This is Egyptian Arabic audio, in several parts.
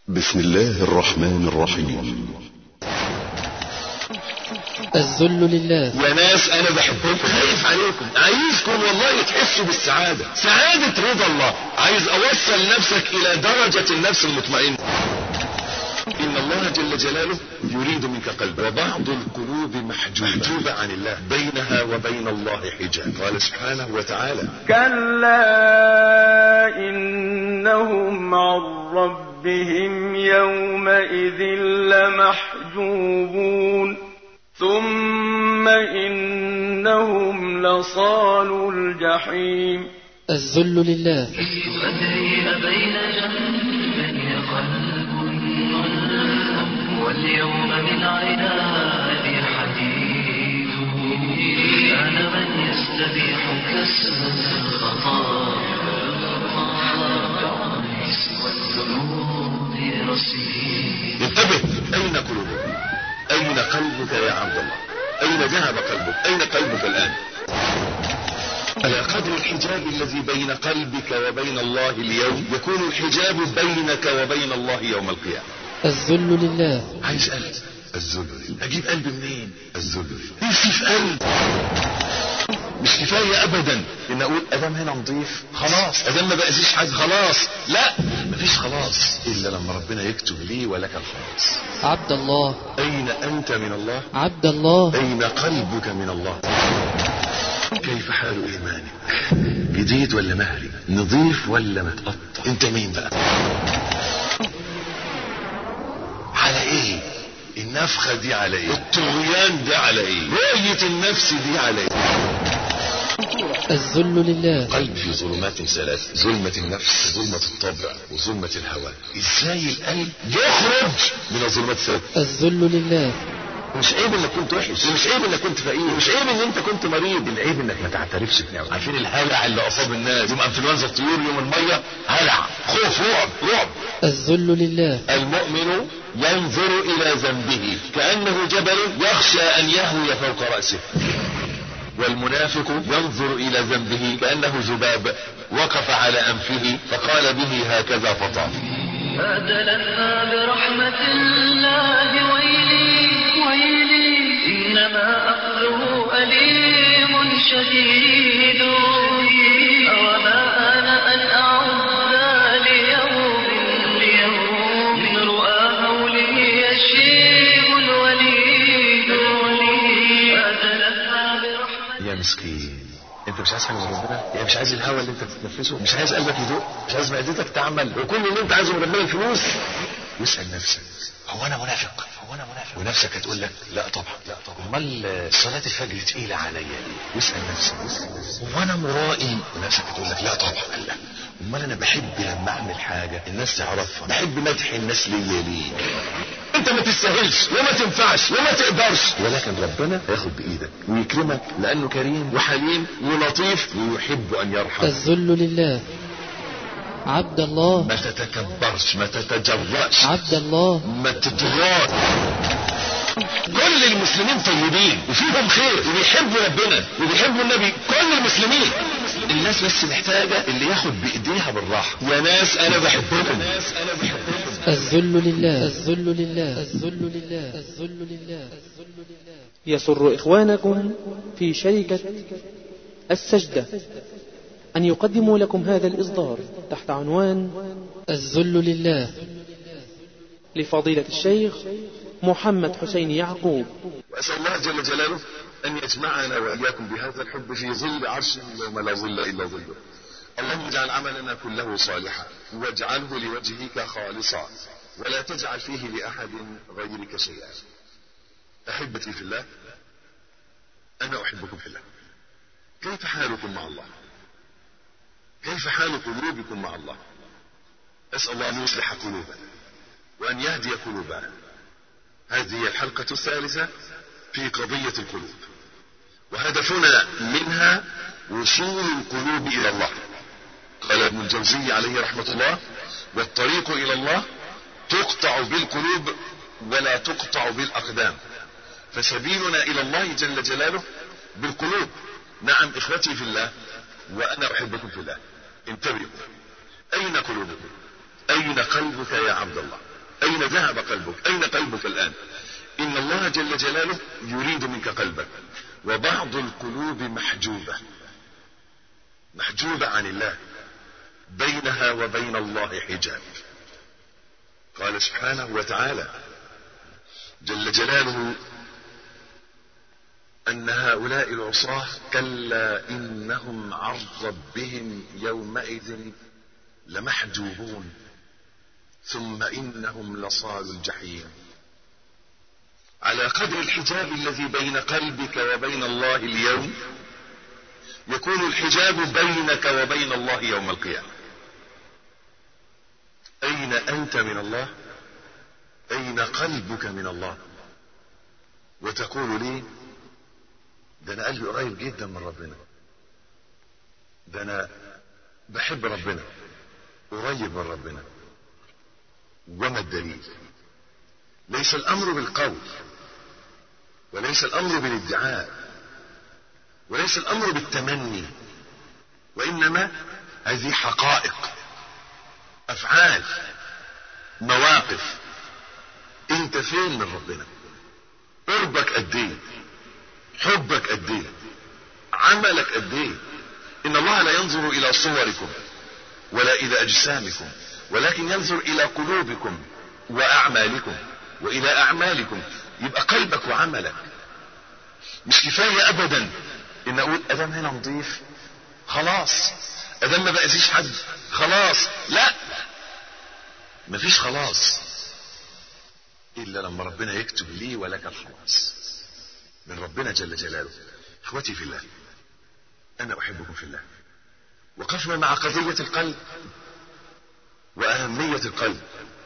بسم الله الرحمن الرحيم الذل لله يا ناس انا بحبكم خايف عليكم عايزكم والله تحسوا بالسعادة سعادة رضا الله عايز اوصل نفسك الى درجة النفس المطمئنة ان الله جل جلاله يريد منك قلب وبعض القلوب محجوبة محجوبة عن الله بينها وبين الله حجاب قال سبحانه وتعالى كلا إنهم عن ربهم يومئذ لمحجوبون ثم إنهم لصالوا الجحيم الذل لله أدري أبين جنبي قلب واليوم من عنادي حديد كان من يستبيح كسر الخطايا سوى الذنوب رصيد انتبه اين قلوبك اين قلبك يا عبد الله اين ذهب قلبك اين قلبك الان على قدر الحجاب الذي بين قلبك وبين الله اليوم يكون الحجاب بينك وبين الله يوم القيامة الذل لله عايز قلب الذل لله. اجيب قلب منين الذل لله. نفسي في قلب مش كفاية ابدا ان اقول ادم هنا نضيف خلاص ادم ما بأذيش حد خلاص لا مفيش خلاص الا لما ربنا يكتب لي ولك الخلاص عبد الله اين انت من الله عبد الله اين قلبك من الله كيف حال ايمانك جديد ولا مهري نظيف ولا متقطع انت مين بقى على ايه النفخة دي على ايه الطغيان ده على ايه رؤية النفس دي على ايه الذل لله قلب في ظلمات ثلاث ظلمة النفس ظلمة الطبع وظلمة الهوى ازاي القلب يخرج من الظلمات الثلاث الذل لله مش عيب انك كنت وحش مش عيب انك كنت فقير مش عيب ان انت كنت مريض العيب انك ما تعترفش بنعمة عارفين الهلع اللي اصاب الناس يوم انفلونزا الطيور يوم الميه هلع خوف رعب رعب الذل لله المؤمن ينظر الى ذنبه كانه جبل يخشى ان يهوي فوق راسه والمنافق ينظر الى ذنبه كانه ذباب وقف على انفه فقال به هكذا فطاف أدلتنا برحمة الله ويلي ويلي إنما أخذه أليم شديد أوما أنا أن أعد ليوم ليوم من رؤى هوله يشيب الوليد أدلتنا برحمة يا مسكين انت مش عايز حاجه من ربنا يعني مش عايز الهواء اللي انت بتتنفسه مش عايز قلبك يدق مش عايز معدتك تعمل وكل اللي انت عايزه من ربنا الفلوس واسال نفسك هو انا منافق هو انا منافق ونفسك هتقول لك لا طبعا لا طبعا امال صلاه الفجر تقيله عليا ليه واسال نفسك هو انا مرائي ونفسك هتقول لك لا طبعا لا امال انا بحب لما اعمل حاجه الناس تعرفها بحب مدح الناس ليا ليه انت ما تستاهلش وما تنفعش وما تقدرش ولكن ربنا هياخد بايدك ويكرمك لانه كريم وحليم ولطيف ويحب ان يرحم الذل لله عبد الله ما تتكبرش ما تتجرأش عبد الله ما تتغاض كل المسلمين طيبين وفيهم خير وبيحبوا ربنا وبيحبوا النبي كل المسلمين الناس بس محتاجة اللي ياخد بإيديها بالراحة يا ناس أنا بحبكم الذل لله الذل لله الذل لله الذل لله الذل لله يسر إخوانكم في شركة السجدة أن يقدموا لكم هذا الإصدار تحت عنوان الذل لله لفضيلة الشيخ محمد حسين يعقوب وأسأل الله جل جلاله أن يجمعنا وإياكم بهذا الحب في ظل عرشه يوم لا ظل إلا ظله اللهم اجعل عملنا كله صالحا واجعله لوجهك خالصا ولا تجعل فيه لأحد غيرك شيئا أحبتي في الله أنا أحبكم في الله كيف حالكم مع الله كيف حال قلوبكم مع الله أسأل الله أن يصلح قلوبنا وأن يهدي قلوبنا هذه هي الحلقة الثالثة في قضية القلوب وهدفنا منها وصول القلوب إلى الله قال ابن الجوزي عليه رحمة الله والطريق إلى الله تقطع بالقلوب ولا تقطع بالأقدام فسبيلنا إلى الله جل جلاله بالقلوب نعم إخوتي في الله وأنا أحبكم في الله انتبهوا أين قلوبكم أين قلبك يا عبد الله أين ذهب قلبك أين قلبك الآن إن الله جل جلاله يريد منك قلبك وبعض القلوب محجوبة محجوبة عن الله بينها وبين الله حجاب قال سبحانه وتعالى جل جلاله أن هؤلاء العصاة كلا إنهم عن ربهم يومئذ لمحجوبون ثم إنهم لصال الجحيم على قدر الحجاب الذي بين قلبك وبين الله اليوم يكون الحجاب بينك وبين الله يوم القيامة أين أنت من الله أين قلبك من الله وتقول لي ده أنا قلبي قريب جدا من ربنا ده أنا بحب ربنا قريب من ربنا وما الدليل ليس الأمر بالقول وليس الأمر بالادعاء وليس الأمر بالتمني وإنما هذه حقائق أفعال مواقف أنت فين من ربنا قربك قد ايه حبك قد ايه عملك قد ايه ان الله لا ينظر الى صوركم ولا الى اجسامكم ولكن ينظر الى قلوبكم واعمالكم والى اعمالكم يبقى قلبك وعملك مش كفايه ابدا ان اقول ادم هنا نضيف خلاص ادم ما بقاسيش حد خلاص لا مفيش خلاص الا لما ربنا يكتب لي ولك الخلاص من ربنا جل جلاله اخوتي في الله انا احبكم في الله وقفنا مع قضية القلب واهمية القلب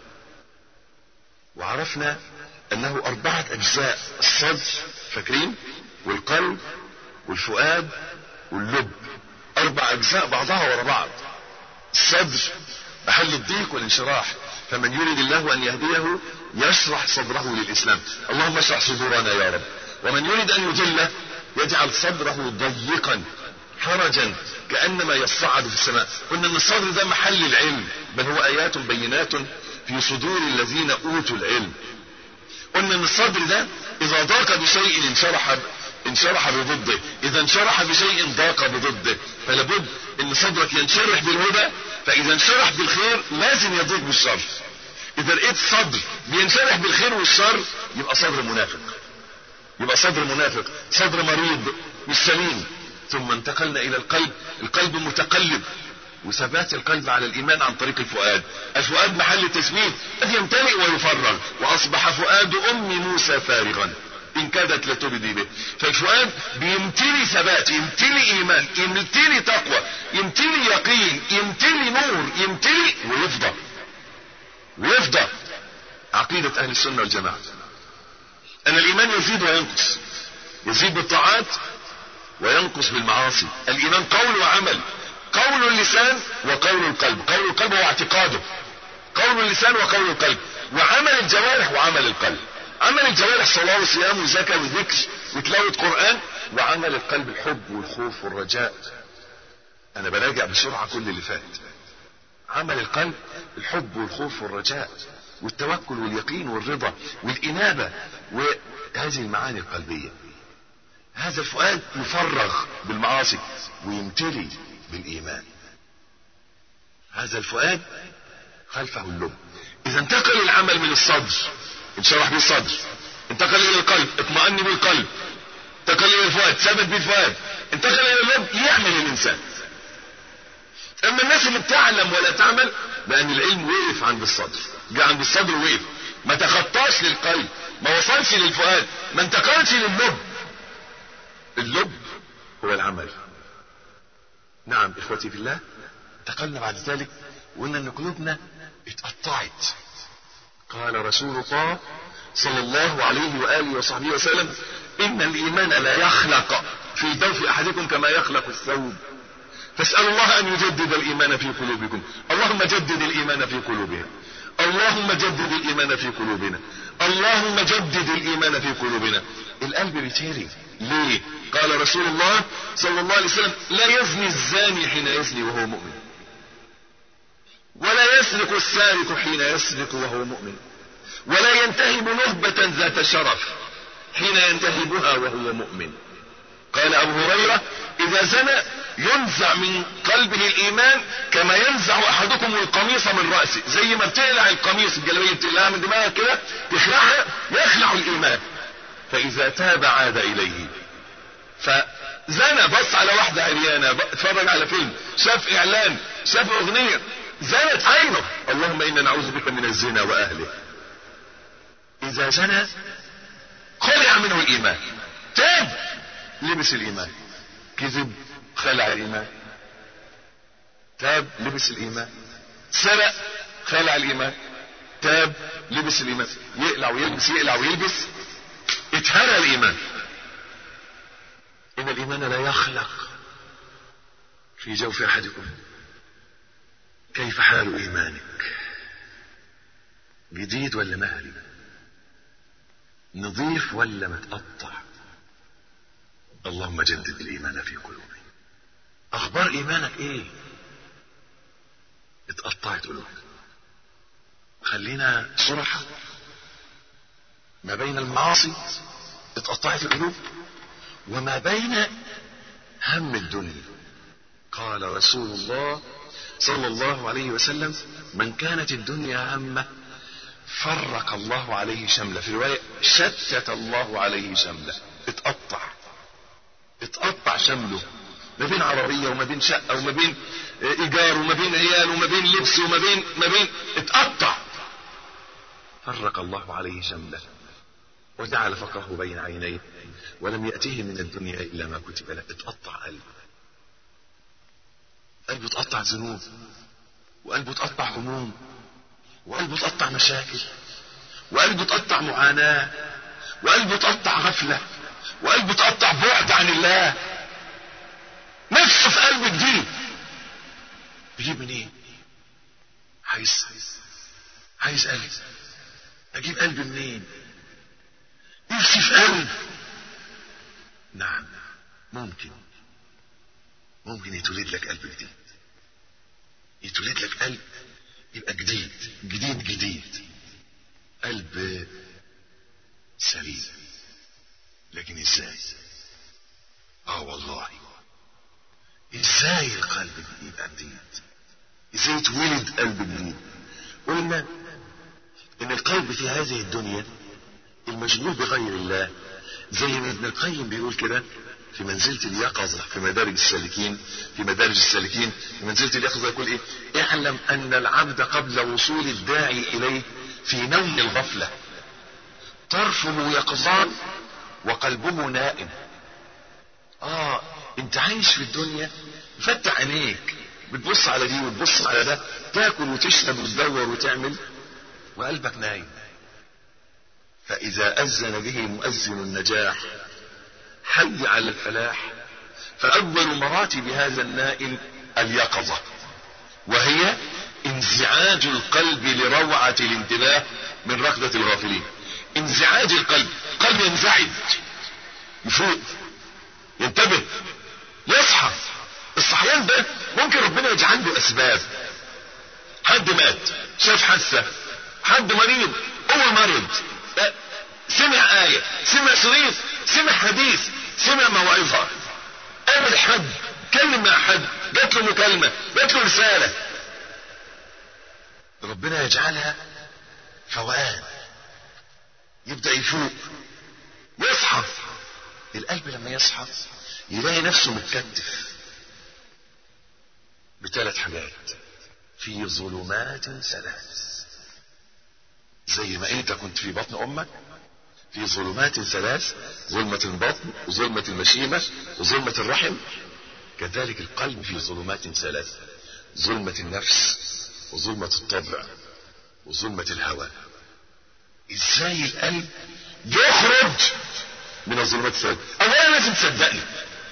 وعرفنا انه اربعة اجزاء الصدر فاكرين والقلب والفؤاد واللب اربع اجزاء بعضها ورا بعض الصدر محل الضيق والانشراح فمن يريد الله ان يهديه يشرح صدره للاسلام اللهم اشرح صدورنا يا رب ومن يريد ان يضله يجعل صدره ضيقا حرجا كانما يصعد في السماء قلنا ان الصدر ده محل العلم بل هو ايات بينات في صدور الذين اوتوا العلم قلنا ان الصدر ده اذا ضاق بشيء انشرح انشرح بضده اذا انشرح بشيء ضاق بضده فلابد ان صدرك ينشرح بالهدى فاذا انشرح بالخير لازم يضيق بالشر اذا لقيت صدر بينشرح بالخير والشر يبقى صدر منافق يبقى صدر منافق صدر مريض مش سليم ثم انتقلنا الى القلب القلب متقلب وثبات القلب على الايمان عن طريق الفؤاد الفؤاد محل التثبيت قد يمتلئ ويفرغ واصبح فؤاد ام موسى فارغا ان كادت لتبدي به فالفؤاد بيمتلي ثبات يمتلي ايمان يمتلي تقوى يمتلي يقين يمتلي نور يمتلي ويفضى ويفضى عقيدة اهل السنة والجماعة ان الايمان يزيد وينقص يزيد بالطاعات وينقص بالمعاصي الايمان قول وعمل قول اللسان وقول القلب قول القلب هو اعتقاده قول اللسان وقول القلب وعمل الجوارح وعمل القلب عمل الجوارح صلاة وصيام وزكاة وذكر وتلاوة قرآن وعمل القلب الحب والخوف والرجاء انا براجع بسرعة كل اللي فات عمل القلب الحب والخوف والرجاء والتوكل واليقين والرضا والإنابة وهذه المعاني القلبية هذا الفؤاد يفرغ بالمعاصي ويمتلي بالإيمان هذا الفؤاد خلفه اللب إذا انتقل العمل من الصدر انشرح بالصدر انتقل إلى القلب اطمأن بالقلب انتقل إلى الفؤاد ثبت بالفؤاد انتقل إلى اللب يعمل الإنسان اما الناس اللي بتعلم ولا تعمل لان العلم وقف عند الصدر جاء عند الصدر وقف ما تخطاش للقلب ما وصلش للفؤاد ما انتقلش لللب اللب هو العمل نعم اخوتي في الله انتقلنا بعد ذلك وقلنا ان قلوبنا اتقطعت قال رسول الله صلى الله عليه واله وصحبه وسلم ان الايمان لا يخلق في جوف احدكم كما يخلق الثوب فاسألوا الله أن يجدد الإيمان في قلوبكم اللهم جدد الإيمان في قلوبنا اللهم جدد الإيمان في قلوبنا اللهم جدد الإيمان في قلوبنا القلب بيتهري ليه قال رسول الله صلى الله عليه وسلم لا يزني الزاني حين يزني وهو مؤمن ولا يسرق السارق حين يسرق وهو مؤمن ولا ينتهب نهبة ذات شرف حين ينتهبها وهو مؤمن قال أبو هريرة إذا زنى ينزع من قلبه الإيمان كما ينزع أحدكم القميص من رأسه زي ما بتقلع القميص الجلابية بتقلعها من دماغك كده تخلعها يخلع الإيمان فإذا تاب عاد إليه فزنى بص على واحدة عريانة اتفرج على فيلم شاف إعلان شاف أغنية زنت عينه اللهم إنا نعوذ بك من الزنا وأهله إذا زنى خلع منه الإيمان تاب لبس الإيمان كذب خلع الإيمان تاب لبس الإيمان سرق خلع الإيمان تاب لبس الإيمان يقلع ويلبس يقلع ويلبس اتهرى الإيمان إن الإيمان لا يخلق في جوف أحدكم كيف حال إيمانك جديد ولا مهري نظيف ولا متقطع اللهم جدد الإيمان في قلوبنا أخبار إيمانك إيه اتقطعت قلوبك خلينا صرحة ما بين المعاصي اتقطعت القلوب وما بين هم الدنيا قال رسول الله صلى الله عليه وسلم من كانت الدنيا همه فرق الله عليه شمله في رواية شتت الله عليه شمله اتقطع اتقطع شمله ما بين عربية وما بين شقة وما بين ايجار وما بين عيال وما بين لبس وما بين ما بين اتقطع فرق الله عليه شمله وجعل فقره بين عينيه ولم يأته من الدنيا إلا ما كتب له اتقطع قلبه قلبه اتقطع ذنوب وقلبه اتقطع هموم وقلبه اتقطع مشاكل وقلبه اتقطع معاناة وقلبه اتقطع غفلة وقلبه اتقطع بعد عن الله نفسه في قلب جديد بيجيب منين عايز عايز قلب اجيب قلب منين نفسي في قلب نعم ممكن ممكن يتولد لك قلب جديد يتولد لك قلب يبقى جديد جديد جديد قلب سليم لكن ازاي اه والله ازاي القلب يبقى جديد ازاي يتولد قلب جديد قلنا ان القلب في هذه الدنيا المشغول بغير الله زي ما ابن القيم بيقول كده في منزلة اليقظة في مدارج السالكين في مدارج السالكين في منزلة اليقظة يقول ايه اعلم ان العبد قبل وصول الداعي اليه في نوم الغفلة طرفه يقظان وقلبه نائم اه انت عايش في الدنيا فتح عينيك بتبص على دي وتبص على ده تاكل وتشرب وتدور وتعمل وقلبك نايم فإذا أذن به مؤذن النجاح حي على الفلاح فأول مراتب هذا النائم اليقظة وهي انزعاج القلب لروعة الانتباه من ركضة الغافلين انزعاج القلب قلب ينزعج يفوق ينتبه يصحى الصحيان ده ممكن ربنا يجعل له اسباب حد مات شاف حادثه حد مريض هو مرض سمع آية سمع شريط سمع حديث سمع موعظة قابل حد كلم مع حد جات له مكالمة جات له رسالة ربنا يجعلها فوقان يبدأ يفوق يصحى القلب لما يصحى يلاقي نفسه متكتف بثلاث حاجات في ظلمات ثلاث زي ما انت كنت في بطن امك في ظلمات ثلاث ظلمة البطن وظلمة المشيمة وظلمة الرحم كذلك القلب في ظلمات ثلاث ظلمة النفس وظلمة الطبع وظلمة الهوى ازاي القلب يخرج من الظلمات الثلاث اولا لازم تصدقني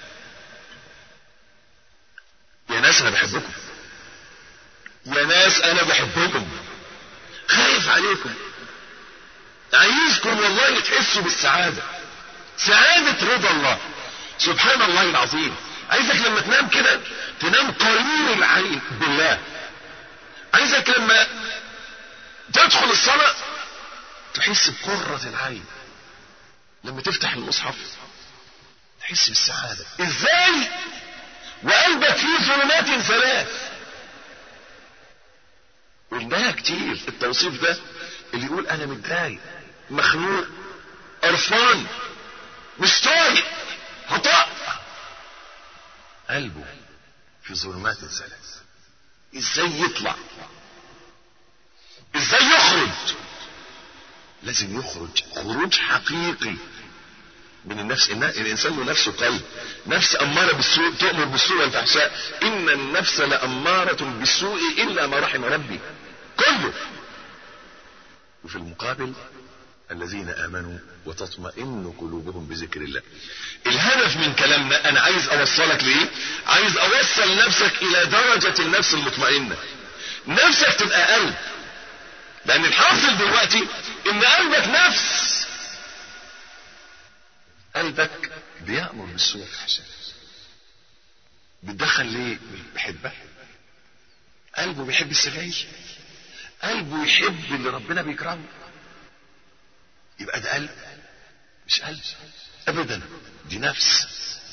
يا ناس انا بحبكم يا ناس انا بحبكم خايف عليكم عايزكم والله تحسوا بالسعادة سعادة رضا الله سبحان الله العظيم عايزك لما تنام كده تنام قليل العين بالله عايزك لما تدخل الصلاة تحس بقرة العين لما تفتح المصحف تحس بالسعادة ازاي وقلبك فيه ظلمات ثلاث قلناها كتير التوصيف ده اللي يقول انا متضايق مخنوق قرفان مش طايق هطاء قلبه في ظلمات ثلاث ازاي يطلع ازاي يخرج لازم يخرج خروج حقيقي من النفس إن الانسان له نفسه قلب نفس اماره بالسوء تؤمر بالسوء والفحشاء ان النفس لاماره بالسوء الا ما رحم ربي كله وفي المقابل الذين امنوا وتطمئن قلوبهم بذكر الله الهدف من كلامنا انا عايز اوصلك لايه عايز اوصل نفسك الى درجة النفس المطمئنة نفسك تبقى قلب لان الحاصل دلوقتي ان قلبك نفس قلبك بيأمر بالسوء والفحشاء بتدخل ليه بيحبها قلبه بيحب السجاير قلبه يحب اللي ربنا بيكرمه يبقى ده قلب مش قلب ابدا دي نفس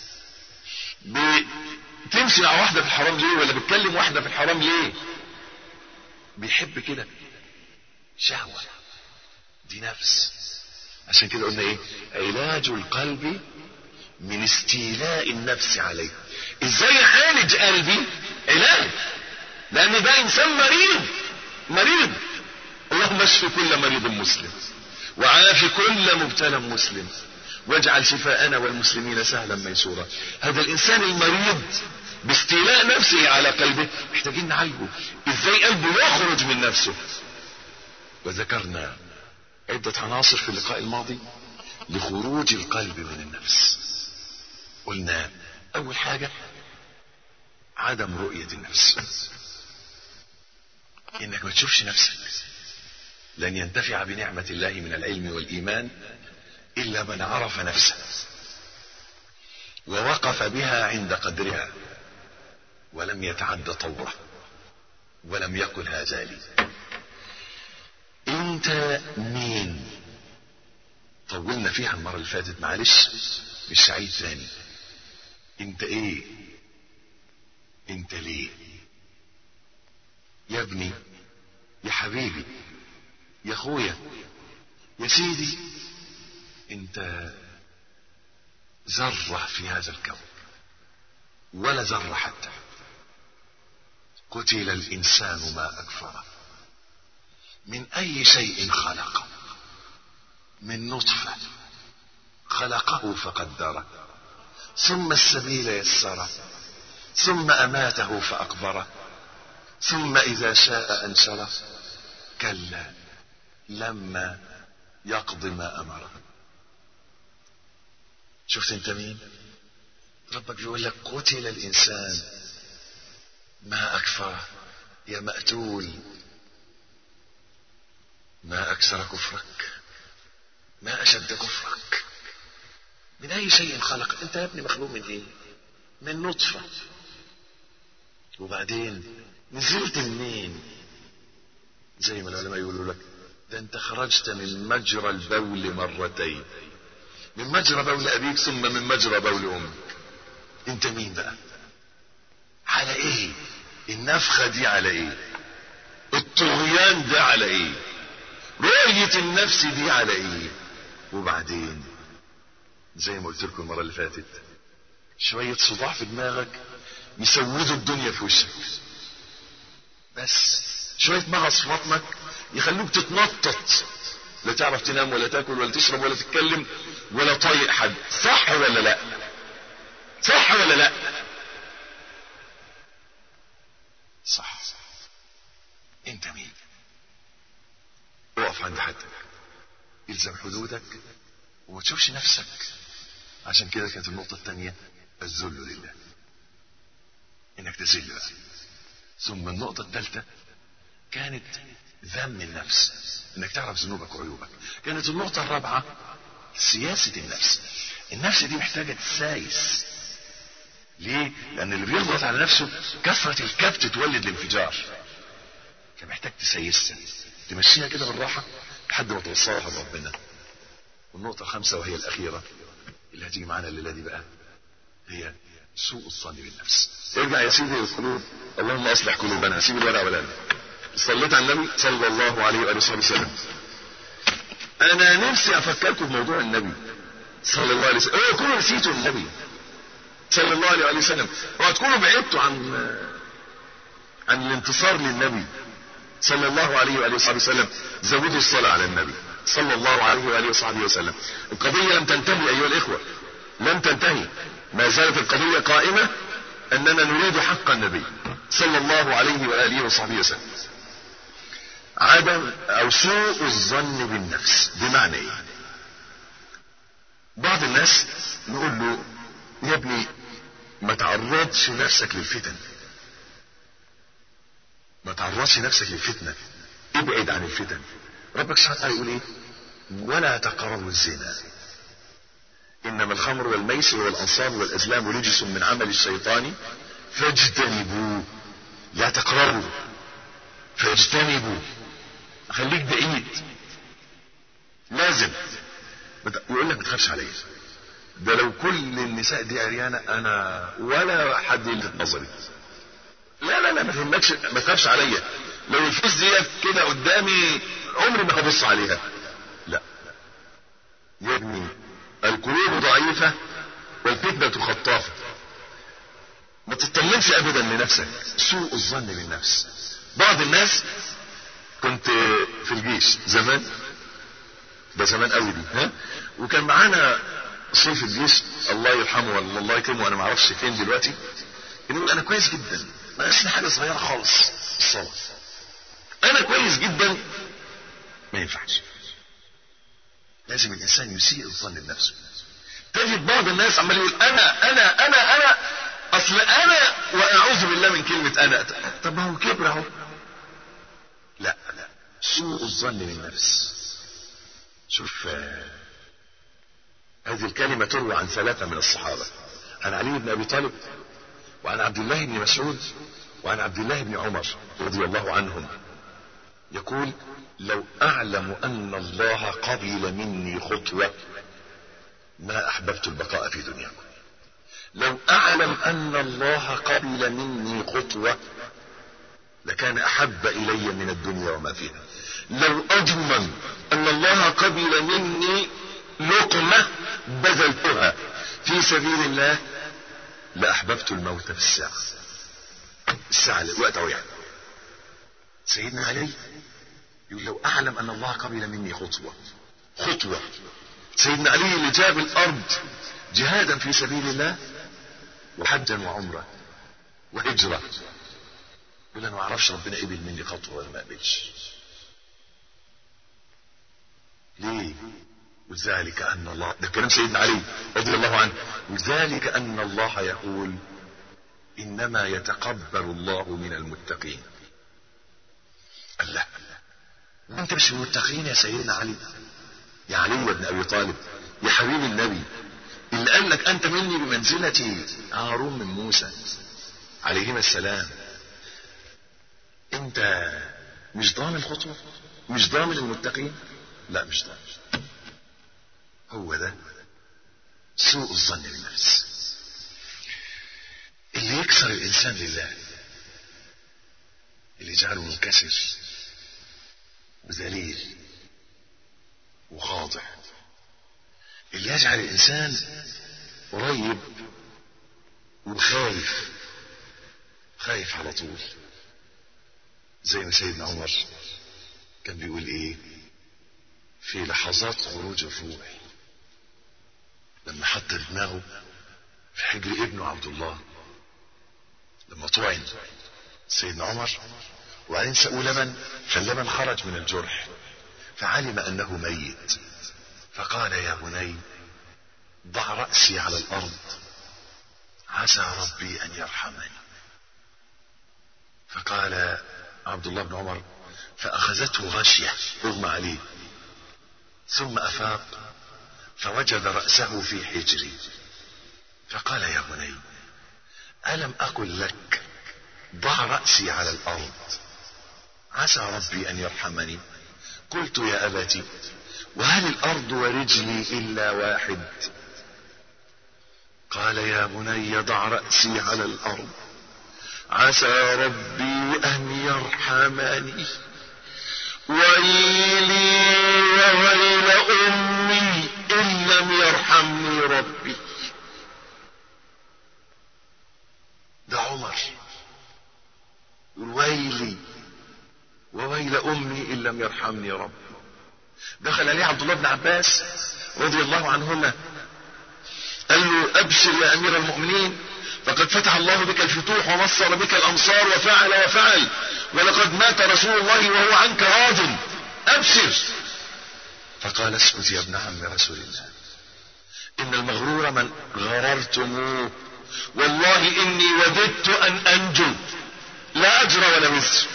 بتمشي مع واحده في الحرام ليه ولا بتكلم واحده في الحرام ليه بيحب كده شهوه دي نفس عشان كده قلنا ايه علاج القلب من استيلاء النفس عليه ازاي اعالج قلبي علاج لان ده انسان مريض مريض اللهم اشف كل مريض مسلم وعاف كل مبتلى مسلم واجعل شفاءنا والمسلمين سهلا ميسورا هذا الانسان المريض باستيلاء نفسه على قلبه محتاجين نعالجه ازاي قلبه يخرج من نفسه وذكرنا عدة عناصر في اللقاء الماضي لخروج القلب من النفس قلنا اول حاجة عدم رؤية النفس انك ما تشوفش نفسك لن ينتفع بنعمة الله من العلم والإيمان إلا من عرف نفسه ووقف بها عند قدرها ولم يتعد طوره ولم يقل هذا لي انت مين طولنا فيها المرة اللي فاتت معلش مش سعيد ثاني انت ايه انت ليه يا ابني يا حبيبي يا اخويا يا سيدي انت ذرة في هذا الكون ولا ذرة حتى قتل الانسان ما اكفره من اي شيء خلقه من نطفة خلقه فقدره ثم السبيل يسره ثم اماته فاقبره ثم اذا شاء انشره كلا لما يقضي ما امره شفت انت مين ربك بيقول لك قتل الانسان ما اكفره يا مقتول ما اكثر كفرك ما اشد كفرك من اي شيء خلق انت يا ابني مخلوق من ايه من نطفه وبعدين نزلت منين زي ما العلماء يقولوا لك ده انت خرجت من مجرى البول مرتين من مجرى بول ابيك ثم من مجرى بول امك انت مين بقى على ايه النفخة دي على ايه الطغيان ده على ايه رؤية النفس دي على ايه وبعدين زي ما قلت لكم المرة اللي فاتت شوية صداع في دماغك يسودوا الدنيا في وشك بس شوية مغص في بطنك يخلوك تتنطط لا تعرف تنام ولا تاكل ولا تشرب ولا تتكلم ولا طايق حد صح ولا لا صح ولا لا صح انت مين اقف عند حدك الزم حدودك وما تشوفش نفسك عشان كده كانت النقطة الثانية الذل لله انك تذل بقى ثم النقطة الثالثة كانت ذم النفس انك تعرف ذنوبك وعيوبك كانت النقطة الرابعة سياسة النفس النفس دي محتاجة تسايس ليه؟ لأن اللي بيضغط على نفسه كثرة الكبت تولد الانفجار فمحتاج تسيسها تمشيها كده بالراحة لحد ما توصلها لربنا والنقطة الخامسة وهي الأخيرة اللي هتيجي معانا الليلة دي بقى هي سوء الظن بالنفس ارجع يا سيدي للقلوب اللهم اصلح قلوبنا سيب الورقة ولا صليت على النبي صلى الله عليه وآله وصحبه وسلم انا نفسي افكركم بموضوع النبي صلى الله عليه وسلم اوعوا تكونوا نسيتوا النبي صلى الله عليه وآله وسلم اوعوا تكونوا بعدتوا عن عن الانتصار للنبي صلى الله عليه وآله وصحبه وسلم زودوا الصلاة على النبي صلى الله عليه وآله وصحبه وسلم القضية لم تنتهي أيها الإخوة لم تنتهي ما زالت القضية قائمة أننا نريد حق النبي صلى الله عليه وآله وصحبه وسلم عدم أو سوء الظن بالنفس بمعنى إيه بعض الناس نقول له يا ابني ما تعرضش نفسك للفتن ما تعرضش نفسك للفتنة ابعد عن الفتن ربك سبحانه وتعالى يقول ايه ولا تقربوا الزنا انما الخمر والميسر والانصاب والازلام رجس من عمل الشيطان فاجتنبوه لا تقربوا فاجتنبوا خليك بعيد لازم يقول لك ما تخافش عليا ده لو كل النساء دي عريانه انا ولا حد يلفت نظري لا لا لا ما تهمكش ما تخافش عليا لو الفلوس دي كده قدامي عمري ما هبص عليها لا يا ابني القلوب ضعيفة والفتنة خطافة ما تطمنش ابدا لنفسك سوء الظن بالنفس بعض الناس كنت في الجيش زمان ده زمان قوي دي ها وكان معانا صيف الجيش الله يرحمه ولا الله يكرمه انا ما اعرفش فين دلوقتي يقول انا كويس جدا ناقصني حاجه صغيره خالص الصلاه انا كويس جدا ما ينفعش لازم الانسان يسيء الظن بنفسه تجد بعض الناس عمال يقول انا انا انا انا اصل انا واعوذ بالله من كلمه انا طب ما هو كبر اهو لا لا سوء الظن بالنفس شوف آه، هذه الكلمة تروى عن ثلاثة من الصحابة عن علي بن أبي طالب وعن عبد الله بن مسعود وعن عبد الله بن عمر رضي الله عنهم يقول لو أعلم أن الله قبل مني خطوة ما أحببت البقاء في دنياكم لو أعلم أن الله قبل مني خطوة لكان أحب إلي من الدنيا وما فيها لو أضمن أن الله قبل مني لقمة بذلتها في سبيل الله لأحببت الموت في الساعة الساعة الوقت أهو يعني سيدنا علي يقول لو أعلم أن الله قبل مني خطوة خطوة سيدنا علي اللي جاب الأرض جهادا في سبيل الله وحجا وعمرة وهجرة يقول أنا ما أعرفش ربنا قبل مني خطوة ولا ما قبلش ليه وذلك أن الله ده كلام سيدنا علي رضي الله عنه وذلك أن الله يقول إنما يتقبل الله من المتقين الله أنت مش من المتقين يا سيدنا علي يا علي بن أبي طالب يا حبيب النبي اللي قال لك أنت مني بمنزلة هارون من موسى عليهما السلام أنت مش ضامن خطوة مش ضامن المتقين لا مش ضامن هو ده سوء الظن بالنفس اللي يكسر الانسان لله اللي يجعله منكسر وذليل وخاضع اللي يجعل الانسان قريب وخايف خايف على طول زي ما سيدنا عمر كان بيقول ايه في لحظات خروج الروح لما حط دماغه في حجر ابنه عبد الله لما طعن سيدنا عمر وبعدين سقوا لبن فاللبن خرج من الجرح فعلم انه ميت فقال يا بني ضع راسي على الارض عسى ربي ان يرحمني فقال عبد الله بن عمر فاخذته غشيه اغمى عليه ثم افاق فوجد رأسه في حجري فقال يا بني ألم أقل لك ضع رأسي على الأرض عسى ربي أن يرحمني قلت يا أبتي وهل الأرض ورجلي إلا واحد قال يا بني ضع رأسي على الأرض عسى ربي أن يرحمني ويلي وويل أمي إن لم يرحمني ربي ده عمر ويلي وويل أمي إن لم يرحمني ربي دخل عليه عبد الله بن عباس رضي الله عنهما قال له أبشر يا أمير المؤمنين فقد فتح الله بك الفتوح ونصر بك الأمصار وفعل وفعل ولقد مات رسول الله وهو عنك راض أبشر فقال اسكت يا ابن عم رسول الله إن المغرور من غررتموه والله إني وددت أن أنجو لا أجر ولا وزر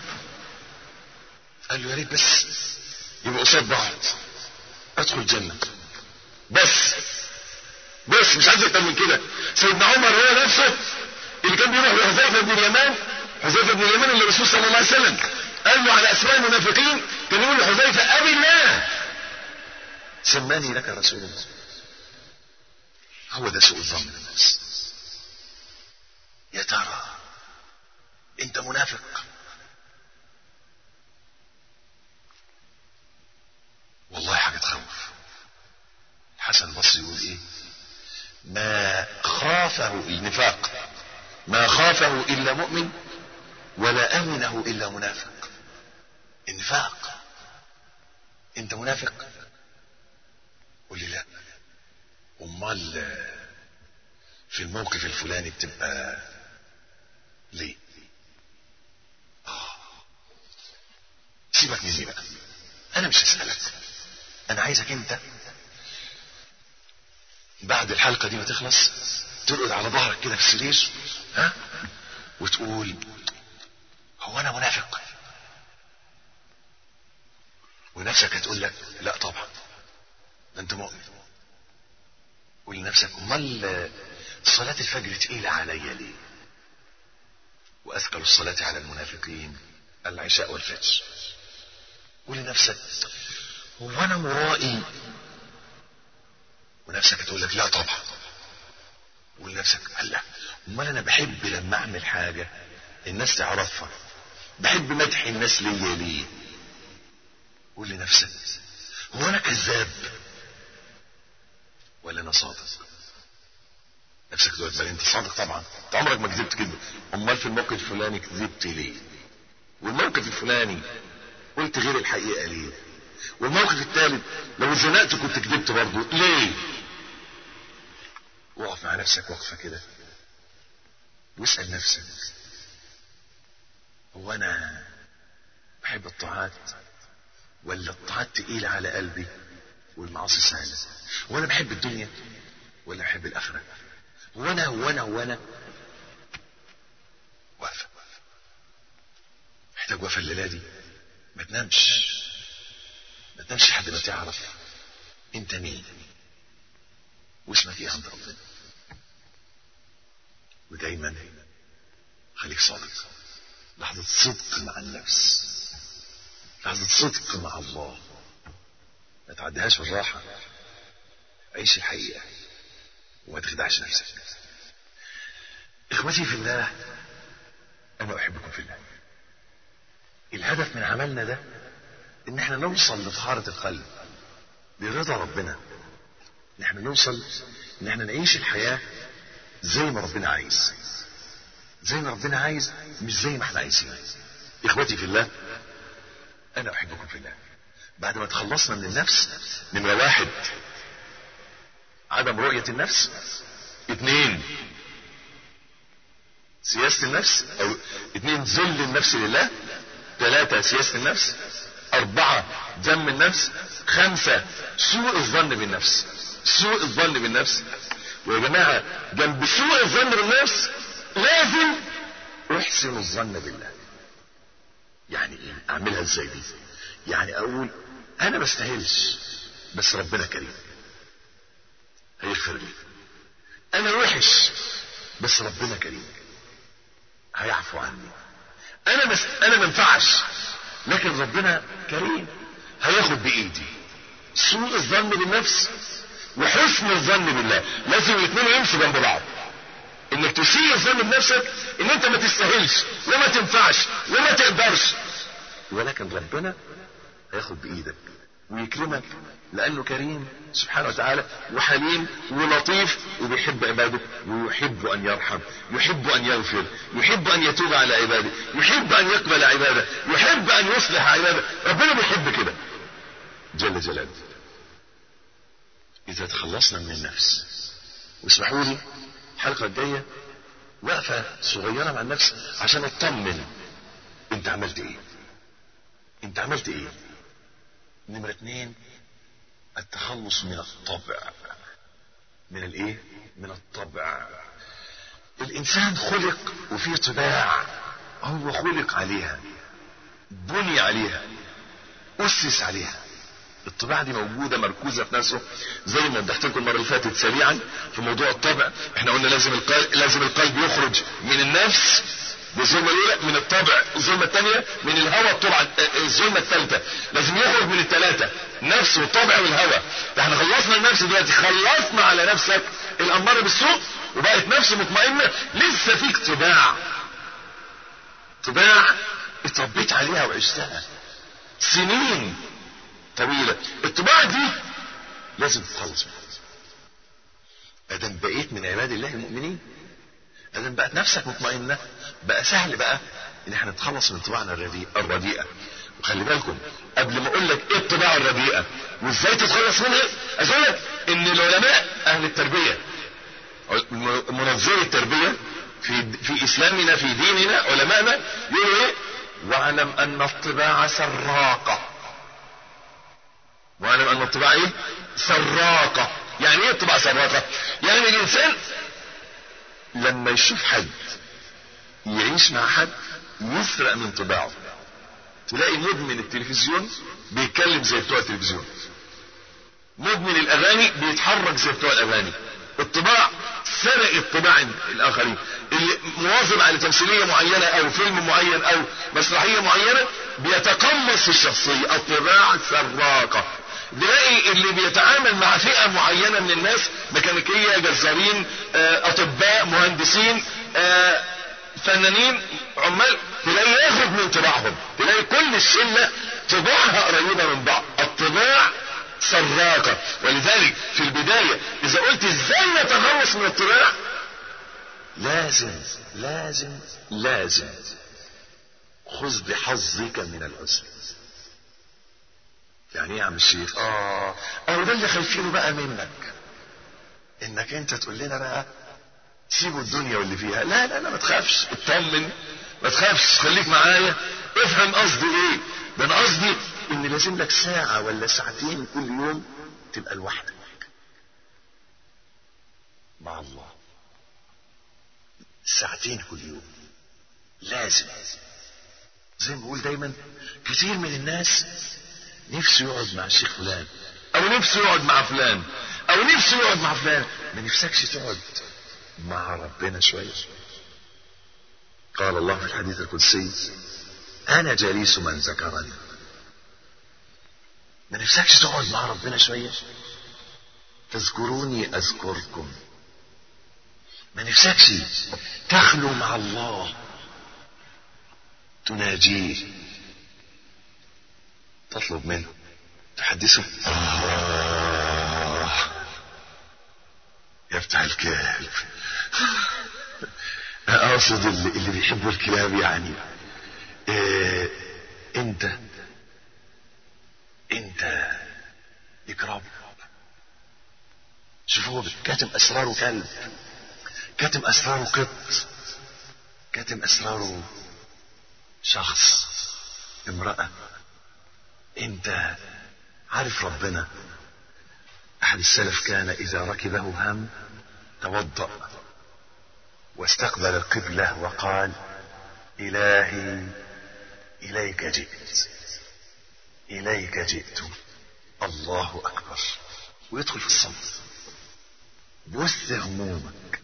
قال له يا ريت بس يبقى قصاد بعض ادخل الجنة بس بس مش عايز اكتر من كده سيدنا عمر هو نفسه اللي كان بيروح لحذيفه بن اليمان حذيفه بن اليمان اللي الرسول صلى الله عليه وسلم قال له على اسماء المنافقين كان يقول لحذيفه ابي الله سماني لك رسول الله هو ده سوء الظن بالناس يا ترى انت منافق والله حاجه تخوف الحسن البصري يقول ايه ما خافه النفاق ما خافه الا مؤمن ولا امنه الا منافق النفاق انت منافق قول لي لا امال في الموقف الفلاني بتبقى ليه آه. سيبك مني بقى انا مش هسألك انا عايزك انت بعد الحلقة دي ما تخلص ترقد على ظهرك كده في السرير ها وتقول هو انا منافق ونفسك هتقول لك لا طبعا ده انت مؤمن قول لنفسك امال صلاة الفجر تقيلة عليا ليه واثقل الصلاة على المنافقين العشاء والفجر قول لنفسك هو انا مرائي ونفسك تقول لك لا طبعا ولنفسك قال لا امال انا بحب لما اعمل حاجه الناس تعرفها بحب مدح الناس ليا ليه قول لنفسك هو انا كذاب ولا انا صادق نفسك تقول بل انت صادق طبعا انت عمرك ما كذبت كده امال في الموقف الفلاني كذبت ليه والموقف الفلاني قلت غير الحقيقه ليه والموقف الثالث لو زنقت كنت كذبت برضه ليه وقف مع نفسك وقفه كده واسال نفسك هو انا بحب الطاعات ولا الطاعات تقيلة على قلبي والمعاصي سهلة وانا بحب الدنيا ولا بحب الاخرة وانا وانا وانا وقفة محتاج وقفة الليلة دي ما تنامش ما تنامش لحد ما تعرف انت مين واسمك ايه عند ربنا ودايما خليك صادق لحظة صدق مع النفس لحظة صدق مع الله ما تعديهاش بالراحة عيش الحقيقة وما تخدعش نفسك اخوتي في الله انا احبكم في الله الهدف من عملنا ده ان احنا نوصل لطهارة القلب لرضا ربنا ان احنا نوصل ان احنا نعيش الحياة زي ما ربنا عايز زي ما ربنا عايز مش زي ما احنا عايزين اخوتي في الله انا احبكم في الله بعد ما تخلصنا من النفس نمرة واحد عدم رؤية النفس اثنين سياسة النفس او اثنين ذل النفس لله ثلاثة سياسة النفس اربعة ذم النفس خمسة سوء الظن بالنفس سوء الظن بالنفس ويا جماعة جنب سوء الظن بالنفس لازم احسن الظن بالله يعني ايه اعملها ازاي دي يعني اقول انا ما استاهلش بس ربنا كريم هيغفر لي انا وحش بس ربنا كريم هيعفو عني انا مس... انا ما ينفعش لكن ربنا كريم هياخد بايدي سوء الظن بالنفس وحسن الظن بالله لازم الاثنين يمشوا جنب بعض انك تسيء الظن بنفسك ان انت ما تستاهلش وما تنفعش وما تقدرش ولكن ربنا هياخد بايدك ويكرمك لانه كريم سبحانه وتعالى وحليم ولطيف وبيحب عباده ويحب ان يرحم يحب ان يغفر يحب ان يتوب على عباده يحب ان يقبل عباده يحب ان يصلح عباده ربنا بيحب كده جل جلاله اذا تخلصنا من النفس واسمحوا لي الحلقه الجايه وقفه صغيره مع النفس عشان اطمن انت عملت ايه انت عملت ايه نمرة اتنين التخلص من الطبع من الايه من الطبع الانسان خلق وفيه طباع هو خلق عليها بني عليها اسس عليها الطباع دي موجودة مركوزة في نفسه زي ما وضحت لكم المرة اللي فاتت سريعا في موضوع الطبع احنا قلنا لازم القلب لازم القلب يخرج من النفس بالظلمة الأولى من الطبع الظلمة الثانية من الهوى الطبع الظلمة الثالثة لازم يخرج من الثلاثة نفس والطبع والهوى ده احنا خلصنا النفس دلوقتي خلصنا على نفسك الأمارة بالسوء وبقت نفس مطمئنة لسه فيك طباع طباع اتربيت عليها وعشتها سنين طويلة الطباع دي لازم تتخلص منها ادم بقيت من عباد الله المؤمنين ادم بقت نفسك مطمئنة بقى سهل بقى ان احنا نتخلص من طباعنا الرديئة وخلي بالكم قبل ما اقول لك ايه الطباع الرديئة وازاي تتخلص منها اقول لك ان العلماء اهل التربية منظري التربية في في اسلامنا في ديننا علماءنا يقولوا ايه واعلم ان الطباع سراقة واعلم ان الطباع ايه سراقة يعني ايه الطباع سراقة يعني الانسان لما يشوف حد يعيش مع حد يسرق من طباعه تلاقي مدمن التلفزيون بيتكلم زي بتوع التلفزيون مدمن الاغاني بيتحرك زي بتوع الاغاني الطباع سرق الطباع الاخرين اللي مواظب على تمثيليه معينه او فيلم معين او مسرحيه معينه بيتقمص في الشخصيه الطباع سراقه تلاقي اللي بيتعامل مع فئة معينة من الناس ميكانيكية جزارين اطباء مهندسين فنانين عمال تلاقي ياخد من طباعهم تلاقي كل الشلة طباعها قريبة من بعض الطباع سراقة ولذلك في البداية اذا قلت ازاي نتخلص من الطباع لازم لازم لازم خذ بحظك من العسر يعني ايه يا عم الشيخ اه اهو ده اللي خايفينه بقى منك انك انت تقول لنا بقى سيبوا الدنيا واللي فيها لا لا لا ما تخافش اطمن ما تخافش خليك معايا افهم قصدي ايه ده انا قصدي ان لازم لك ساعة ولا ساعتين كل يوم تبقى لوحدك مع الله ساعتين كل يوم لازم زي ما بقول دايما كتير من الناس نفسه يقعد مع الشيخ فلان او نفسه يقعد مع فلان او نفسه يقعد مع فلان ما نفسكش تقعد مع ربنا شوية قال الله في الحديث القدسي انا جليس من ذكرني ما نفسكش تقعد مع ربنا شوية تذكروني اذكركم ما نفسكش تخلو مع الله تناجيه تطلب منه تحدثه آه يفتح الكلب اقصد اللي, اللي بيحبوا الكلاب يعني إيه انت انت اكرام شوف هو كاتم اسراره كلب كاتم اسراره قط كاتم اسراره شخص امرأة انت عارف ربنا احد السلف كان اذا ركبه هم توضأ واستقبل القبلة وقال الهي اليك جئت اليك جئت الله اكبر ويدخل في الصمت بث همومك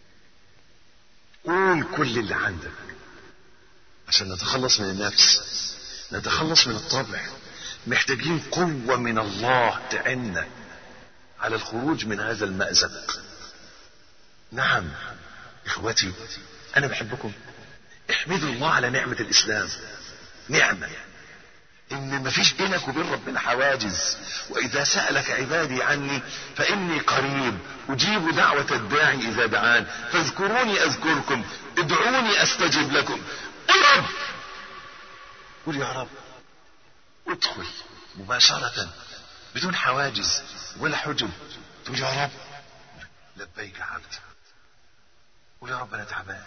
قول كل اللي عندك عشان نتخلص من النفس نتخلص من الطبع محتاجين قوة من الله تعنا على الخروج من هذا المأزق نعم اخوتي انا بحبكم احمدوا الله على نعمة الاسلام نعمة ان مفيش بينك وبين ربنا حواجز واذا سألك عبادي عني فاني قريب اجيب دعوة الداعي اذا دعان فاذكروني اذكركم ادعوني استجب لكم قل رب قل يا رب ادخل مباشرة بدون حواجز ولا حجب تقول يا رب لبيك عبدي قول يا رب انا تعبان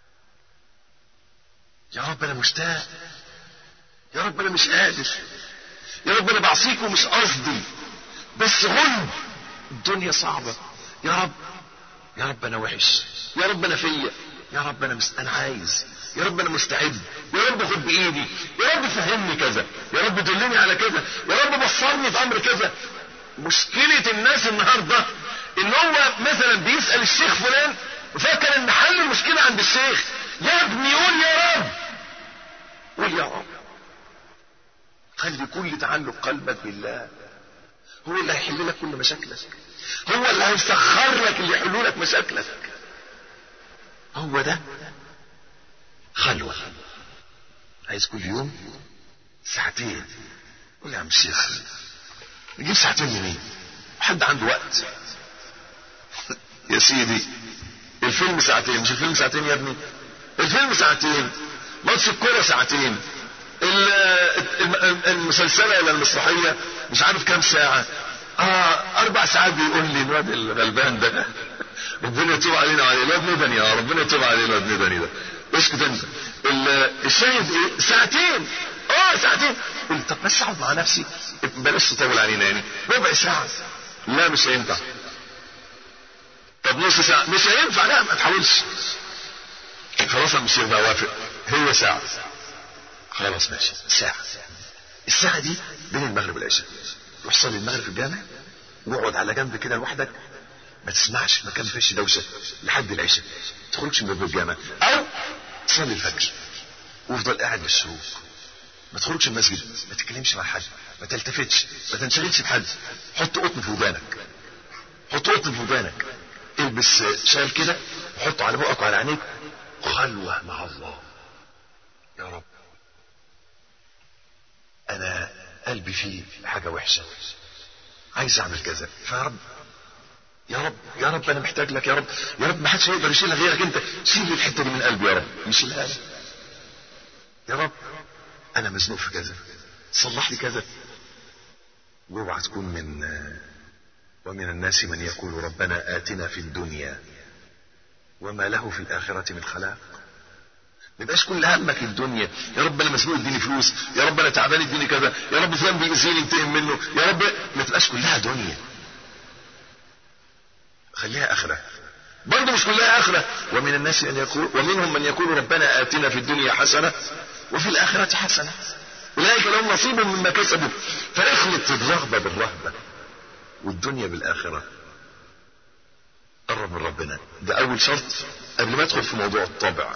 يا رب انا مشتاق يا رب انا مش قادر يا رب انا بعصيك ومش قصدي بس غلب الدنيا صعبة يا رب يا رب انا وحش يا رب انا فيا يا رب انا مس... انا عايز يا رب انا مستعد يا رب خد بايدي يا رب فهمني كذا يا رب دلني على كذا يا رب بصرني في امر كذا مشكلة الناس النهاردة ان هو مثلا بيسأل الشيخ فلان وفاكر ان حل المشكلة عند الشيخ يا ابني قول يا رب قول يا رب خلي كل تعلق قلبك بالله هو اللي هيحل لك كل مشاكلك هو اللي هيسخر لك اللي يحل لك مشاكلك هو ده خلوة عايز كل يوم ساعتين قول يا عم الشيخ نجيب ساعتين منين حد عنده وقت يا سيدي الفيلم ساعتين مش الفيلم ساعتين يا ابني الفيلم ساعتين ماتش الكوره ساعتين المسلسله ولا المسرحيه مش عارف كام ساعه اه اربع ساعات بيقول لي الواد الغلبان ده ربنا يتوب علينا وعليه الواد ندني اه ربنا يتوب عليه الواد ندني ده اسكت انت الشاهد ايه ساعتين اه ساعتين قلت طب بس اقعد مع نفسي بلاش تطول علينا يعني ربع ساعه لا مش هينفع طب نص ساعه مش هينفع لا ما تحاولش خلاص مش هينفع وافق هي ساعه خلاص ماشي ساعه الساعه دي بين المغرب والعشاء روح صلي المغرب في الجامع واقعد على جنب كده لوحدك ما تسمعش مكان فيش دوشه لحد العشاء ما تخرجش من باب الجامع او صلي الفجر وافضل قاعد بالشروق ما تخرجش المسجد ما تتكلمش مع حد ما تلتفتش ما تنشغلش بحد حط قطن في ودانك حط قطن في ودانك البس شال كده وحطه على بقك وعلى عينيك خلوة مع الله يا رب انا قلبي فيه حاجة وحشة عايز اعمل كذا فيا رب يا رب يا رب انا محتاج لك يا رب يا رب ما حدش هيقدر يشيلها غيرك انت شيل لي الحته دي من قلبي يا رب يشيلها لي يا رب انا مزنوق في كذا صلح لي كذا واوعى تكون من ومن الناس من يقول ربنا آتنا في الدنيا وما له في الآخرة من خلاق ما يبقاش كل همك الدنيا يا رب انا مسؤول اديني فلوس يا رب انا تعبان اديني كذا يا رب فلان بيأذيني انتهم منه يا رب ما تبقاش كلها دنيا خليها اخره برضه مش كلها اخره ومن الناس من يقول ومنهم من يقول ربنا اتنا في الدنيا حسنه وفي الاخره حسنه اولئك لهم نصيب مما كسبوا فاخلط الرغبه بالرهبه والدنيا بالاخره قرب من ربنا ده اول شرط قبل ما ادخل في موضوع الطبع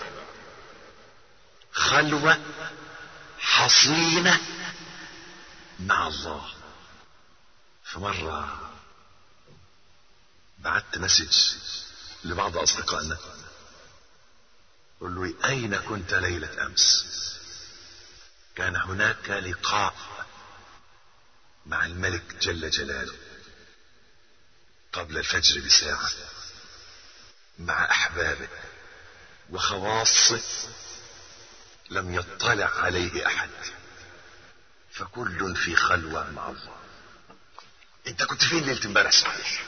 خلوه حصينه مع الله فمره بعت مسج لبعض اصدقائنا قل له اين كنت ليله امس كان هناك لقاء مع الملك جل جلاله قبل الفجر بساعه مع احبابه وخواصه لم يطلع عليه احد فكل في خلوه مع الله انت كنت فين ليله امبارح صحيح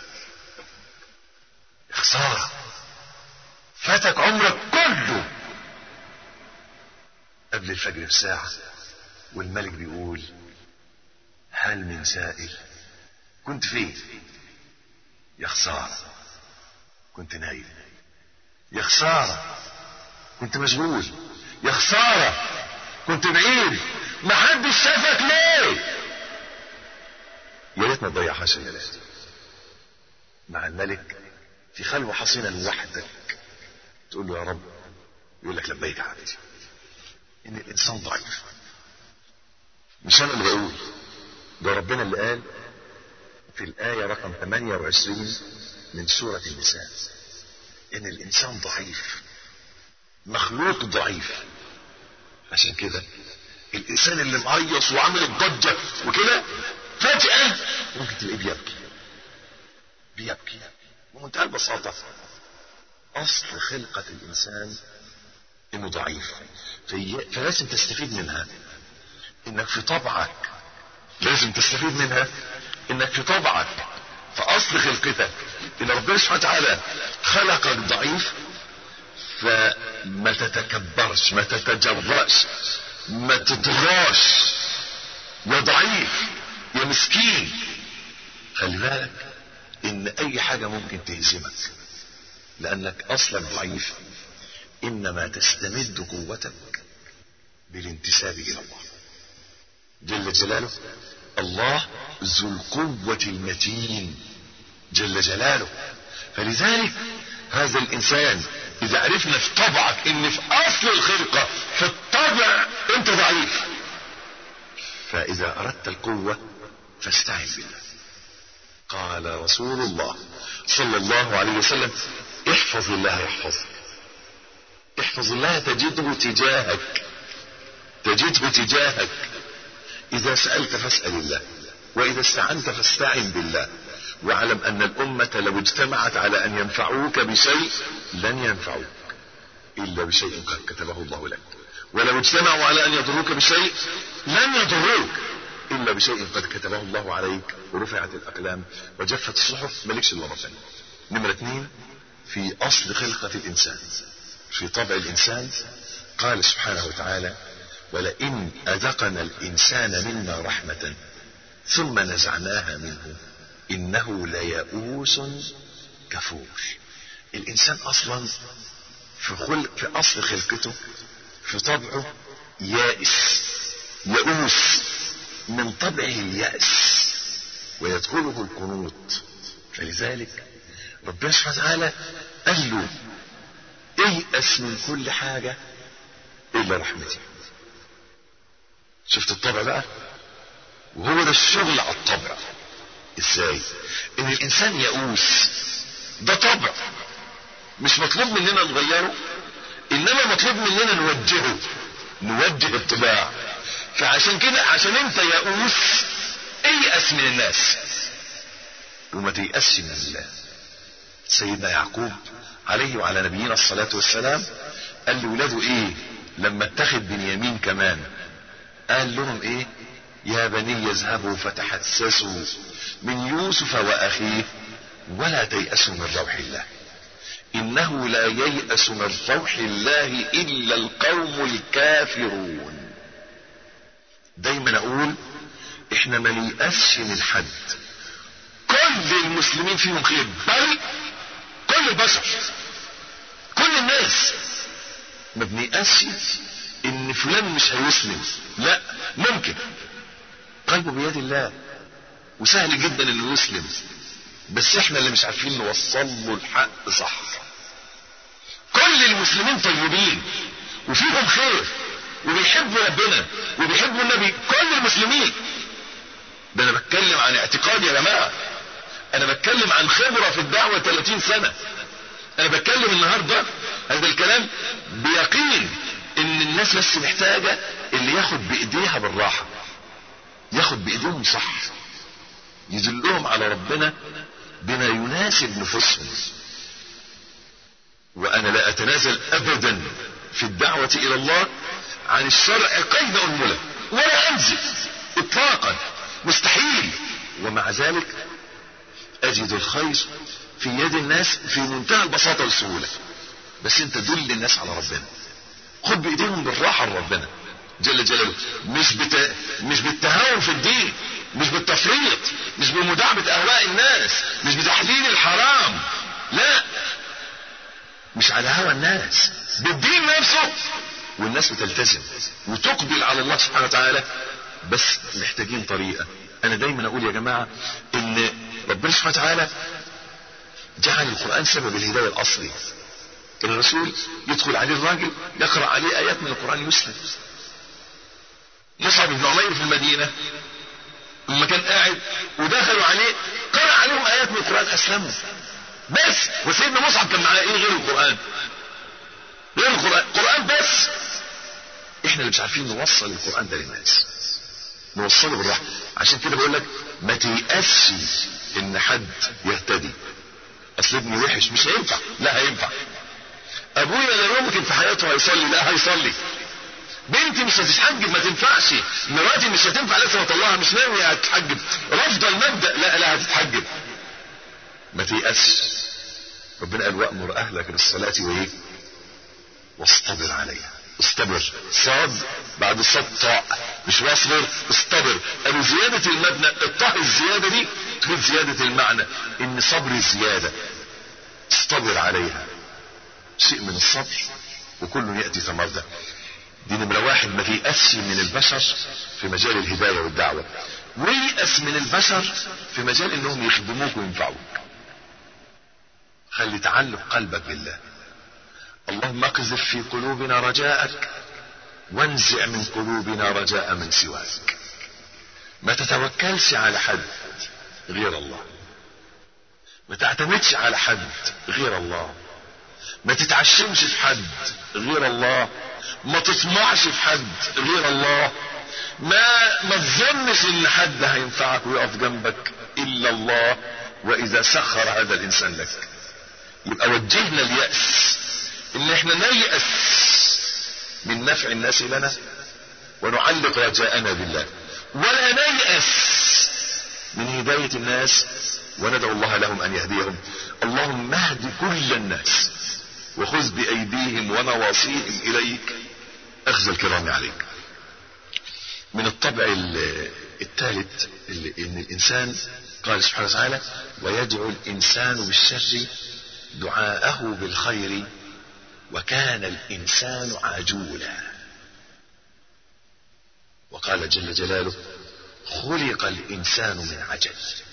خسارة فاتك عمرك كله قبل الفجر بساعة والملك بيقول هل من سائل كنت فين يا خسارة كنت نايم يا خسارة كنت مشغول يا خسارة كنت بعيد ما حدش شافك ليه يا ريت ما تضيعهاش يا ريت مع الملك في خلوة حصينة لوحدك تقول له يا رب يقول لك لبيك عبدي ان الانسان ضعيف مش انا اللي بقول ده ربنا اللي قال في الآية رقم 28 من سورة النساء إن الإنسان ضعيف مخلوق ضعيف عشان كده الإنسان اللي معيص وعامل الضجة وكده فجأة ممكن تلاقيه بيبكي بيبكي بمنتهى البساطة أصل خلقة الإنسان إنه ضعيف في فلازم تستفيد منها إنك في طبعك لازم تستفيد منها إنك في طبعك في أصل خلقتك إن ربنا سبحانه وتعالى خلقك ضعيف فما تتكبرش ما تتجرأش ما تطغاش يا ضعيف يا مسكين خلي بالك ان اي حاجة ممكن تهزمك لانك اصلا ضعيف انما تستمد قوتك بالانتساب الى الله جل جلاله الله ذو القوة المتين جل جلاله فلذلك هذا الانسان اذا عرفنا في طبعك ان في اصل الخلقة في الطبع انت ضعيف فاذا اردت القوة فاستعن بالله قال رسول الله صلى الله عليه وسلم احفظ الله يحفظك احفظ الله تجده تجاهك تجده تجاهك اذا سألت فاسأل الله واذا استعنت فاستعن بالله واعلم ان الامة لو اجتمعت على ان ينفعوك بشيء لن ينفعوك الا بشيء قد كتبه الله لك ولو اجتمعوا على ان يضروك بشيء لن يضروك الا بشيء قد كتبه الله عليك ورفعت الاقلام وجفت الصحف مالكش الا ربنا نمرة اثنين في اصل خلقة الانسان في طبع الانسان قال سبحانه وتعالى ولئن اذقنا الانسان منا رحمة ثم نزعناها منه انه ليئوس كفور الانسان اصلا في خلق في اصل خلقته في طبعه يائس يئوس من طبعه اليأس ويدخله القنوط فلذلك ربنا سبحانه وتعالى قال له ايأس من كل حاجة الا رحمتي شفت الطبع بقى وهو ده الشغل على الطبع ازاي ان الانسان يئوس ده طبع مش مطلوب مننا نغيره انما مطلوب مننا نوجهه نوجه الطباع فعشان كده عشان انت يئوس ايأس من الناس وما تيأسش من الله سيدنا يعقوب عليه وعلى نبينا الصلاة والسلام قال لولاده ايه لما اتخذ بنيامين كمان قال لهم ايه يا بني يذهبوا فتحسسوا من يوسف واخيه ولا تيأسوا من روح الله انه لا ييأس من روح الله الا القوم الكافرون دايما اقول احنا ما نيأسش من حد كل المسلمين فيهم خير بل كل البشر كل الناس ما بنيأسش ان فلان مش هيسلم لا ممكن قلبه بيد الله وسهل جدا انه يسلم بس احنا اللي مش عارفين نوصل له الحق صح كل المسلمين طيبين وفيهم خير وبيحبوا ربنا وبيحبوا النبي كل المسلمين ده انا بتكلم عن اعتقاد يا جماعه انا بتكلم عن خبره في الدعوه 30 سنه انا بتكلم النهارده هذا الكلام بيقين ان الناس بس محتاجه اللي ياخد بايديها بالراحه ياخد بايديهم صح يدلهم على ربنا بما يناسب نفوسهم وانا لا اتنازل ابدا في الدعوة الى الله عن الشرع قيد انملة ولا انزل اطلاقا مستحيل ومع ذلك اجد الخير في يد الناس في منتهى البساطة والسهولة بس انت دل الناس على ربنا خد بايديهم بالراحة لربنا جل جلاله مش بت... مش بالتهاون في الدين مش بالتفريط مش بمداعبة اهواء الناس مش بتحليل الحرام لا مش على هوى الناس بالدين نفسه والناس بتلتزم وتقبل على الله سبحانه وتعالى بس محتاجين طريقة انا دايما اقول يا جماعة ان ربنا سبحانه وتعالى جعل القرآن سبب الهداية الاصلي الرسول يدخل عليه الراجل يقرأ عليه ايات من القرآن يسلم مصعب بن عمير في المدينة لما كان قاعد ودخلوا عليه قرأ عليهم آيات من القرآن أسلموا بس وسيدنا مصعب كان معاه إيه غير القرآن غير القرآن قرآن بس إحنا اللي مش عارفين نوصل القرآن ده للناس نوصله بالراحة عشان كده بقول لك ما تيأسش إن حد يهتدي أصل ابني وحش مش هينفع لا هينفع أبويا لا يمكن في حياته هيصلي لا هيصلي بنتي مش هتتحجب ما تنفعش مراتي مش هتنفع لسه اطلعها مش ناوي هتتحجب رافضه المبدا لا لا هتتحجب ما تيأسش ربنا قال وأمر أهلك بالصلاة وإيه واصطبر عليها استبر صاد بعد الصاد طاء مش واصبر استبر قالوا زيادة المبنى الطاء الزيادة دي تفيد زيادة المعنى إن صبر زيادة استبر عليها شيء من الصبر وكل يأتي ثمر ده دي نمرة واحد ما تيأسش من البشر في مجال الهداية والدعوة ويأس من البشر في مجال انهم يخدموك وينفعوك خلي تعلق قلبك بالله اللهم اقذف في قلوبنا رجاءك وانزع من قلوبنا رجاء من سواك ما تتوكلش على حد غير الله ما تعتمدش على حد غير الله ما تتعشمش في حد غير الله ما تطمعش في حد غير الله ما ما تظنش ان حد هينفعك ويقف جنبك الا الله واذا سخر هذا الانسان لك يبقى وجهنا اليأس ان احنا نيأس من نفع الناس لنا ونعلق رجاءنا بالله ولا نيأس من هداية الناس وندعو الله لهم ان يهديهم اللهم اهد كل الناس وخذ بأيديهم ونواصيهم إليك أخذ الكرام عليك من الطبع الثالث إن الإنسان قال سبحانه وتعالى ويدعو الإنسان بالشر دعاءه بالخير وكان الإنسان عجولا وقال جل جلاله خلق الإنسان من عجل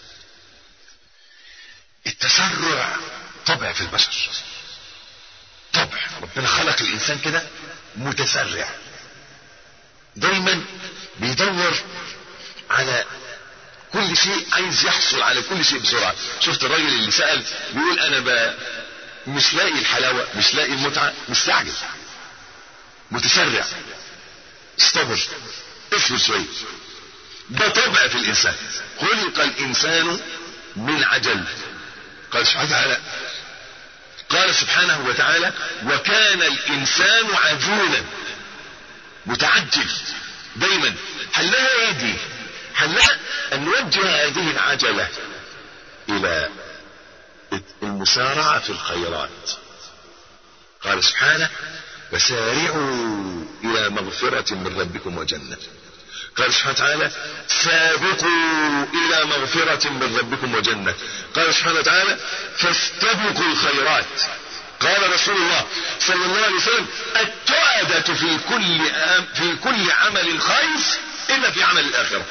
التسرع طبع في البشر طبع ربنا خلق الانسان كده متسرع دايما بيدور على كل شيء عايز يحصل على كل شيء بسرعه شفت الراجل اللي سال بيقول انا ب... مش لاقي الحلاوه مش لاقي المتعه مستعجل متسرع استبر اصبر شويه ده طبع في الانسان خلق الانسان من عجل قال سبحانه وتعالى قال سبحانه وتعالى وكان الانسان عجولا متعجل دايما حلها ايه دي حلها ان نوجه هذه العجلة الى المسارعة في الخيرات قال سبحانه فسارعوا الى مغفرة من ربكم وجنة قال سبحانه وتعالى سابقوا الى مغفرة من ربكم وجنة قال سبحانه وتعالى فاستبقوا الخيرات قال رسول الله صلى الله عليه وسلم التعدة في كل في كل عمل خير الا في عمل الاخرة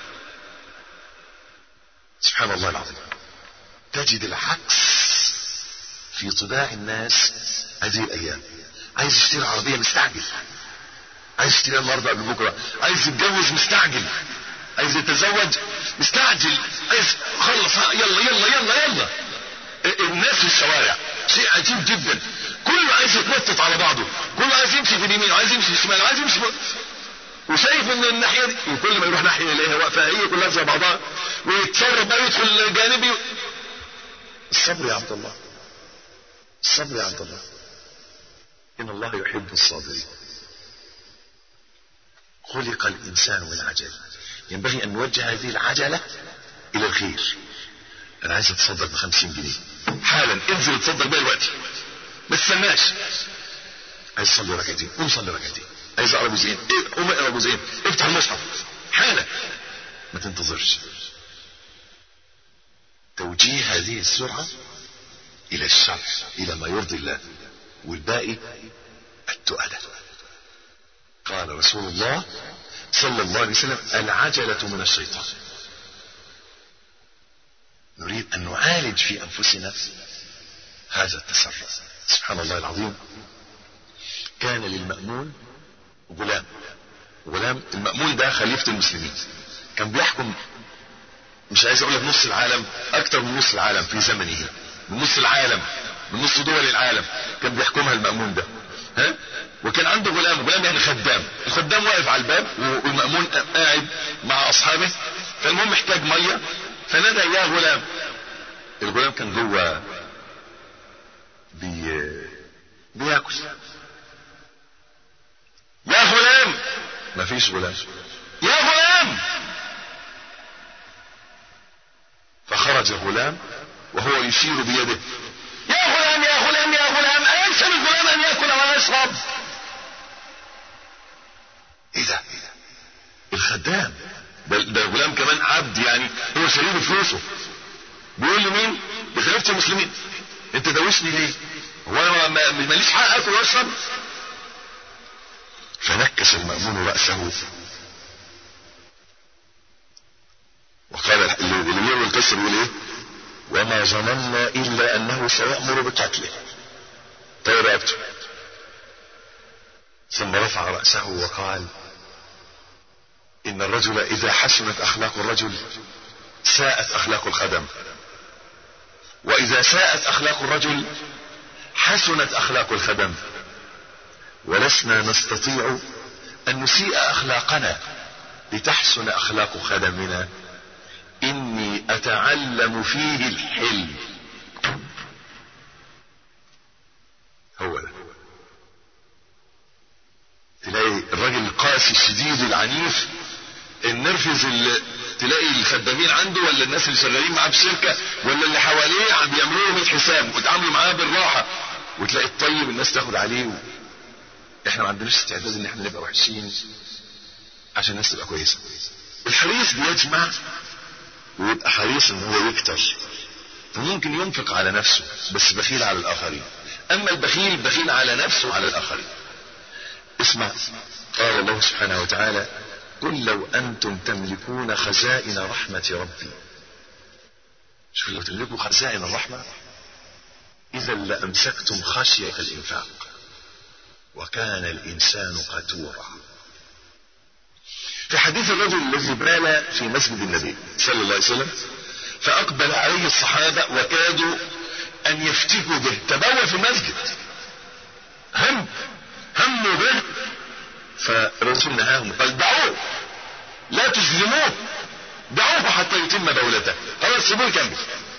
سبحان الله العظيم تجد العكس في طباع الناس هذه الايام عايز يشتري عربية مستعجل عايز يشتريها النهارده قبل بكره عايز يتجوز مستعجل عايز يتزوج مستعجل عايز خلص يلا يلا يلا يلا الناس في الشوارع شيء عجيب جدا كله عايز يتنطط على بعضه كله عايز يمشي في اليمين وعايز يمشي في الشمال وعايز يمشي وشايف ان الناحيه دي وكل ما يروح ناحيه يلاقيها واقفه هي كلها زي بعضها ويتسرب بقى يدخل جانبي الصبر يا عبد الله الصبر يا عبد الله ان الله يحب الصابرين خلق الانسان من عجل ينبغي ان نوجه هذه العجلة الى الخير انا عايز اتصدق بخمسين جنيه حالا انزل تصدق بيها دلوقتي ما تستناش عايز تصلي ركعتين قوم صلي ركعتين عايز اقرا جزئين قوم اقرا جزئين افتح المصحف حالا ما تنتظرش توجيه هذه السرعة الى الشرع الى ما يرضي الله والباقي التؤدة قال رسول الله صلى الله عليه وسلم العجلة من الشيطان نريد أن نعالج في أنفسنا هذا التسرع سبحان الله العظيم كان للمأمون غلام غلام المأمون ده خليفة المسلمين كان بيحكم مش عايز اقول لك نص العالم اكتر من نص العالم في زمنه من نص العالم من نص دول العالم كان بيحكمها المأمون ده ها وكان عنده غلام غلام يعني خدام الخدام واقف على الباب والمأمون قاعد مع اصحابه فالمهم محتاج ميه فنادى يا غلام الغلام كان جوه بي بياكل يا غلام مفيش غلام يا غلام فخرج غلام وهو يشير بيده يا غلام يا غلام يا غلام أينسى الغلام أن يأكل ويشرب ايه ده الخدام ده, ده غلام كمان عبد يعني هو شريك فلوسه بيقول لمين لخليفة المسلمين انت دوشني ليه هو انا ما- ماليش حق اكل واشرب فنكس المأمون رأسه وقال اللي اللي بيروي القصه بيقول ايه وما ظننا الا انه سيأمر بقتله طيب رقبته ثم رفع رأسه وقال ان الرجل اذا حسنت اخلاق الرجل ساءت اخلاق الخدم واذا ساءت اخلاق الرجل حسنت اخلاق الخدم ولسنا نستطيع ان نسيء اخلاقنا لتحسن اخلاق خدمنا اني اتعلم فيه الحلم هو ده تلاقي الراجل القاسي الشديد العنيف النرفز اللي تلاقي الخدامين عنده ولا الناس اللي شغالين معاه في شركه ولا اللي حواليه عم بيعملوا له 100 حساب ويتعاملوا معاه بالراحه وتلاقي الطيب الناس تاخد عليه و... احنا ما عندناش استعداد ان احنا نبقى وحشين عشان الناس تبقى كويسه الحريص بيجمع ويبقى حريص ان هو يكتر فممكن ينفق على نفسه بس بخيل على الاخرين اما البخيل بخيل على نفسه وعلى الاخرين اسمع قال الله سبحانه وتعالى قل لو انتم تملكون خزائن رحمة ربي شوف لو تملكوا خزائن الرحمة اذا لامسكتم خشية الانفاق وكان الانسان قتورا في حديث الرجل الذي بال في مسجد النبي صلى الله عليه وسلم فأقبل عليه الصحابة وكادوا أن يفتكوا به تبول في المسجد هم هموا به فالرسول نهاهم قال دعوه لا تسلموه دعوه حتى يتم بولته خلاص سيبوه يكمل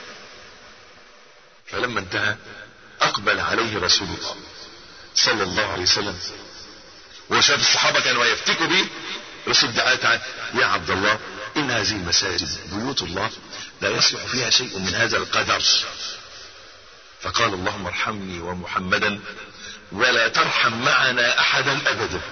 فلما انتهى أقبل عليه رسول الله صلى الله عليه وسلم وشاف الصحابة كانوا يفتكوا به رسول دعاء تعالى يا عبد الله إن هذه المساجد بيوت الله لا يصلح فيها شيء من هذا القدر فقال اللهم ارحمني ومحمدا ولا ترحم معنا أحدا أبدا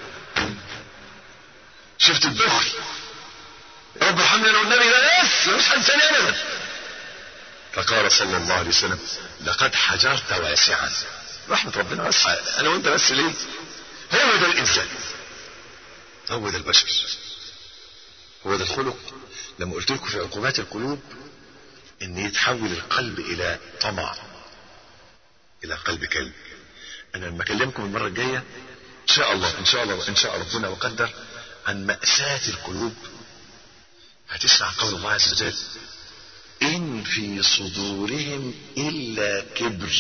شفت البخل رب ارحمني انا والنبي لا بس مش هنساني ابدا فقال صلى الله عليه وسلم لقد حجرت واسعا رحمة ربنا واسعة انا وانت بس ليه هو ده الانسان هو ده البشر هو ده الخلق لما قلت لكم في عقوبات القلوب ان يتحول القلب الى طمع الى قلب كلب انا لما اكلمكم المره الجايه ان شاء الله ان شاء الله ان شاء ربنا وقدر عن مأساة القلوب هتسمع قول الله عز وجل إن في صدورهم إلا كبر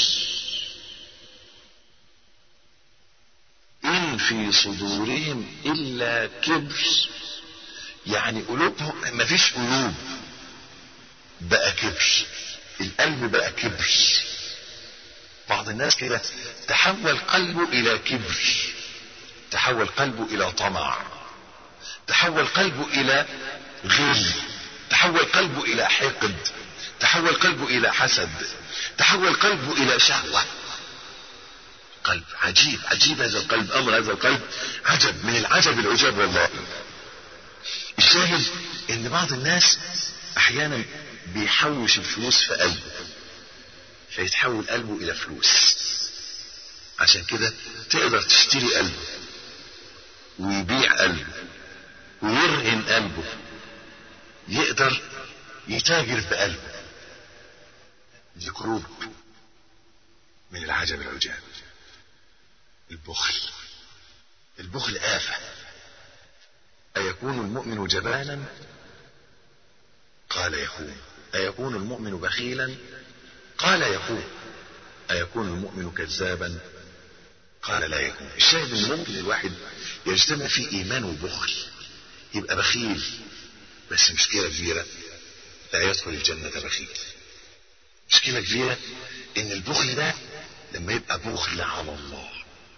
إن في صدورهم إلا كبر يعني قلوبهم مفيش قلوب بقى كبر القلب بقى كبر بعض الناس كده تحول قلبه إلى كبر تحول قلبه إلى طمع تحول قلبه إلى غل تحول قلبه إلى حقد تحول قلبه إلى حسد تحول قلبه إلى شهوة قلب عجيب عجيب هذا القلب أمر هذا القلب عجب من العجب العجاب والله الشاهد ان بعض الناس احيانا بيحوش الفلوس في قلبه فيتحول قلبه الى فلوس عشان كده تقدر تشتري قلبه ويبيع قلبه ويرهن قلبه يقدر يتاجر بقلبه دي قلوب من العجب العجاب البخل البخل آفة أيكون المؤمن جبانا قال يكون أيكون المؤمن بخيلا قال يكون أيكون المؤمن كذابا قال لا يكون الشاهد ان ممكن الواحد يجتمع فيه ايمان وبخل يبقى بخيل بس مشكلة كبيرة لا يدخل الجنة بخيل مشكلة كبيرة ان البخل ده لما يبقى بخل على الله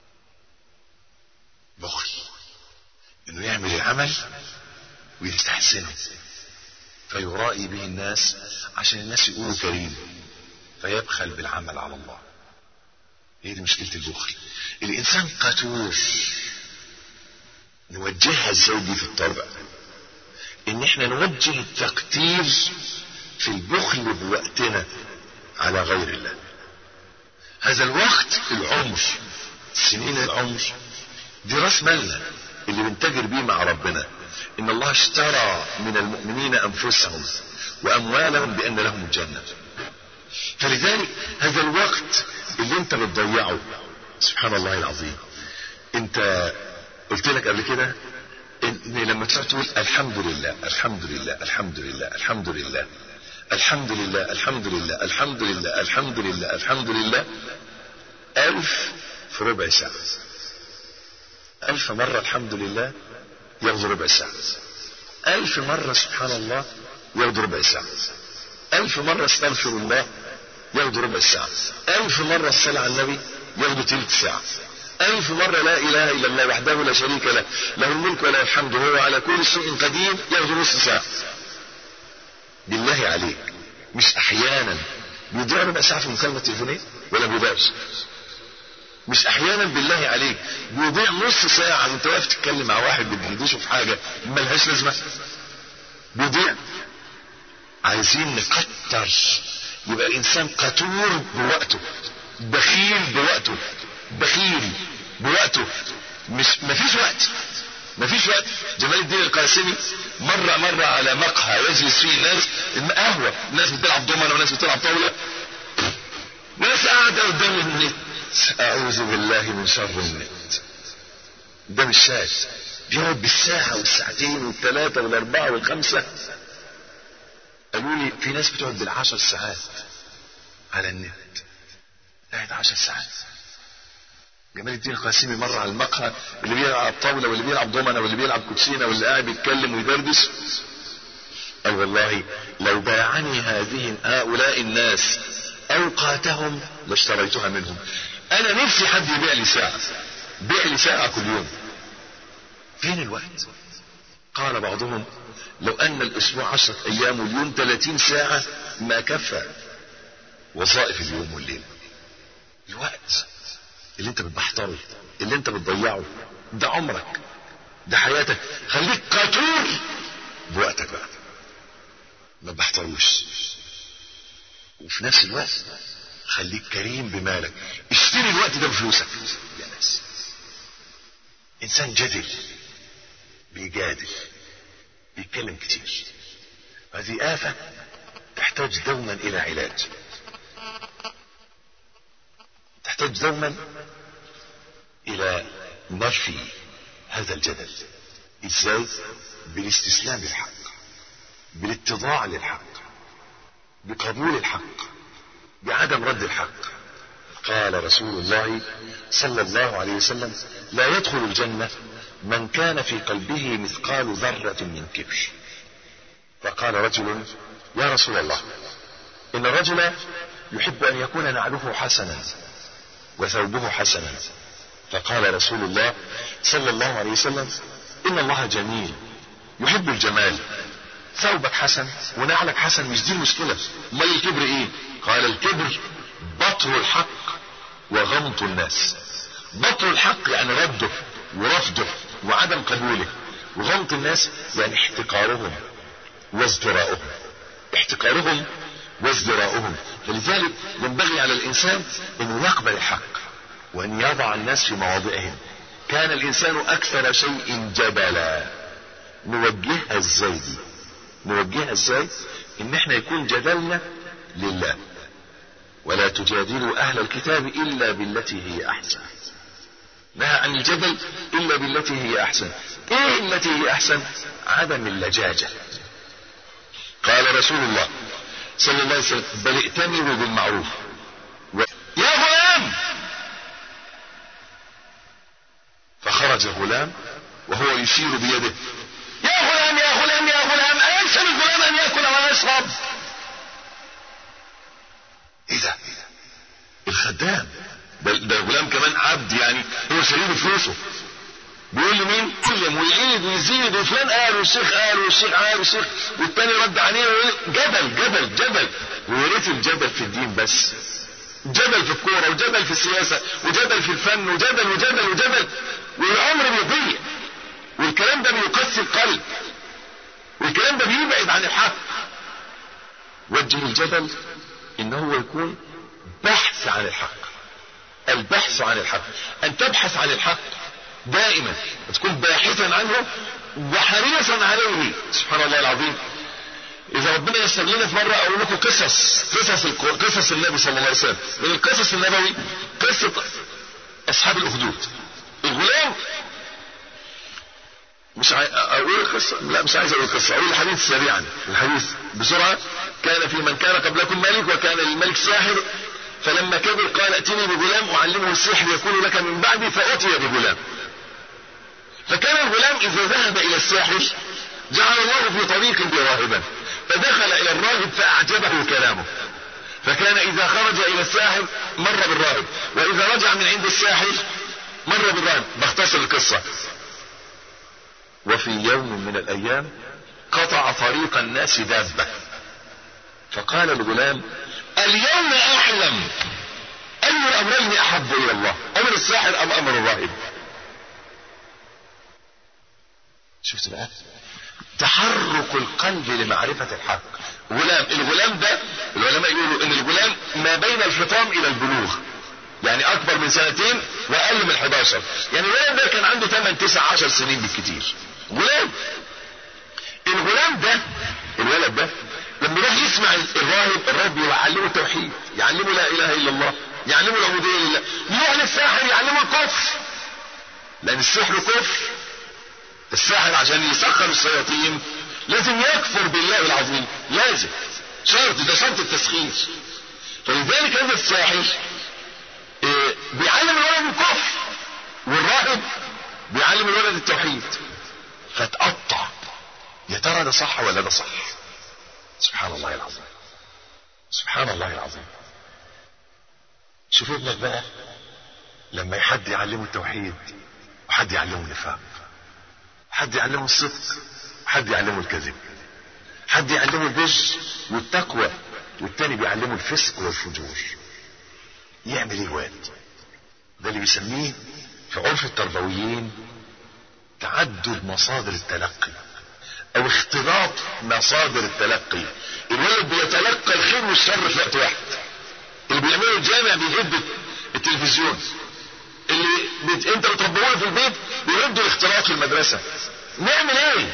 بخل انه يعمل العمل ويستحسنه فيرائي به الناس عشان الناس يقولوا كريم فيبخل بالعمل على الله هي دي مشكلة البخل الانسان قتور نوجهها ازاي دي في الطبع ان احنا نوجه التقتير في البخل بوقتنا على غير الله هذا الوقت العمر سنين العمر دي راس مالنا اللي بنتاجر بيه مع ربنا ان الله اشترى من المؤمنين انفسهم واموالهم بان لهم الجنه فلذلك هذا الوقت اللي انت بتضيعه سبحان الله العظيم انت قلت لك قبل كده ان لما تقعد تقول الحمد لله الحمد لله الحمد لله الحمد لله الحمد لله الحمد لله الحمد لله الحمد لله الحمد لله ألف في ربع ساعة ألف مرة الحمد لله ياخذ ربع ساعة ألف مرة سبحان الله ياخذ ربع ساعة ألف مرة استغفر الله ياخذ ربع ساعة ألف مرة الصلاة على النبي ياخذ تلت ساعة ألف مرة لا إله إلا الله وحده لا شريك له له الملك وله الحمد وهو على كل شيء قدير ياخذ نص ساعة بالله عليك مش أحيانا بيضيع ربع ساعة في مكالمة تليفونية ولا بيضيعش مش احيانا بالله عليك بيضيع نص ساعة وانت واقف تتكلم مع واحد بتجدشه في حاجة ملهاش لازمة بيضيع عايزين نكتر يبقى الانسان قتور بوقته بخيل بوقته بخيل بوقته مش مفيش وقت مفيش وقت جمال الدين القاسمي مر مر على مقهى يجلس فيه ناس قهوة ناس بتلعب دومنة وناس بتلعب طاولة ناس قاعدة قدام النت اعوذ بالله من شر النت ده مش شاي بيقعد بالساعة والساعتين والثلاثة والاربعة والخمسة قالوا لي في ناس بتقعد بالعشر ساعات على النت قاعد عشر ساعات جمال الدين القاسمي مر على المقهى اللي بيلعب طاولة واللي بيلعب دومنة واللي بيلعب كوتشينة واللي قاعد بيتكلم ويدردش قال والله لو باعني هذه هؤلاء الناس اوقاتهم لاشتريتها منهم انا نفسي حد يبيع لي ساعة بيع لي ساعة كل يوم فين الوقت قال بعضهم لو ان الاسبوع عشرة ايام واليوم ثلاثين ساعة ما كفى وظائف اليوم والليل الوقت اللي انت بتبحتره اللي انت بتضيعه ده عمرك ده حياتك خليك قاتور بوقتك بقى ما بحتروش وفي نفس الوقت خليك كريم بمالك اشتري الوقت ده بفلوسك يا ناس انسان جدل بيجادل بيتكلم كتير هذه آفة تحتاج دوما إلى علاج تحتاج دوما إلى نفي هذا الجدل ازاي بالاستسلام للحق بالاتضاع للحق بقبول الحق بعدم رد الحق قال رسول الله صلى الله عليه وسلم لا يدخل الجنة من كان في قلبه مثقال ذرة من كبر فقال رجل يا رسول الله إن الرجل يحب أن يكون نعله حسنا وثوبه حسنا فقال رسول الله صلى الله عليه وسلم إن الله جميل يحب الجمال ثوبك حسن ونعلك حسن مش دي المشكلة امال الكبر ايه قال الكبر بطر الحق وغمط الناس بطر الحق يعني رده ورفضه وعدم قبوله وغمط الناس يعني احتقارهم وازدراؤهم احتقارهم وازدراؤهم فلذلك ينبغي على الانسان انه يقبل الحق وان يضع الناس في مواضعهم كان الانسان اكثر شيء جبلا نوجهها ازاي دي نوجهها ازاي ان احنا يكون جدلنا لله ولا تجادلوا اهل الكتاب الا بالتي هي احسن نهى عن الجدل الا بالتي هي احسن ايه التي هي احسن عدم اللجاجة قال رسول الله صلى الله عليه وسلم بل ائتمروا بالمعروف و... يا غلام فخرج غلام وهو يشير بيده يا غلام يا غلام يا غلام أليس للغلام أن يأكل ويشرب ايه ده الخدام ده, ده الغلام كمان عبد يعني هو شريك فلوسه بيقول لي مين كلم ويعيد ويزيد وفلان قال والشيخ قال والشيخ قال والشيخ والتاني رد عليه ويقول جبل جبل جبل ويا ريت الجبل في الدين بس جبل في الكوره وجبل في السياسه وجبل في الفن وجبل وجبل وجبل والعمر بيضيع والكلام ده بيقسي القلب والكلام ده بيبعد عن الحق وجه الجبل ان هو يكون بحث عن الحق البحث عن الحق ان تبحث عن الحق دائما تكون باحثا عنه وحريصا عليه سبحان الله العظيم اذا ربنا يسر لنا في مره اقول لكم قصص قصص الك- قصص النبي صلى الله عليه وسلم من القصص النبوي قصه اصحاب الاخدود الغلام مش عاي... اقول القصه لا مش عايز اقول القصه اقول الحديث سريعا الحديث بسرعه كان في من كان قبلكم ملك وكان للملك ساحر فلما كبر قال ائتني بغلام اعلمه السحر يكون لك من بعدي فاتي بغلام فكان الغلام اذا ذهب الى الساحر جعل الله في طريق براهبا فدخل الى الراهب فاعجبه كلامه فكان اذا خرج الى الساحر مر بالراهب واذا رجع من عند الساحر مر بالراهب بختصر القصه وفي يوم من الايام قطع طريق الناس دابه فقال الغلام اليوم اعلم اي الامرين احب الى الله امر الساحر ام امر الراهب شفت بقى تحرك القلب لمعرفة الحق غلام الغلام ده العلماء يقولوا ان الغلام ما بين الفطام الى البلوغ يعني اكبر من سنتين واقل من 11 يعني الغلام ده كان عنده 8 9 10 سنين بالكتير غلام الغلام ده الولد ده لما يروح يسمع الراهب الراهب يعلمه التوحيد يعلمه لا اله الا الله يعلمه العبوديه لله يروح للساحر يعلمه الكفر لان السحر كفر الساحر عشان يسخر الشياطين لازم يكفر بالله العظيم لازم شرط ده شرط التسخير فلذلك هذا الساحر آه، بيعلم الولد الكفر والراهب بيعلم الولد التوحيد فتقطع يا ترى ده صح ولا ده صح سبحان الله العظيم سبحان الله العظيم شوف ابنك بقى لما حد يعلمه التوحيد وحد يعلمه النفاق حد يعلمه الصدق حد يعلمه الكذب حد يعلمه البر والتقوى والتاني بيعلمه الفسق والفجور يعمل ايه الواد ده اللي بيسميه في عرف التربويين تعدد مصادر التلقي او اختلاط مصادر التلقي الولد بيتلقى الخير والشر في وقت واحد اللي بيعمله الجامع بيهد التلفزيون اللي بت... انت بتربوه في البيت بيردوا الاختلاط في المدرسه نعمل ايه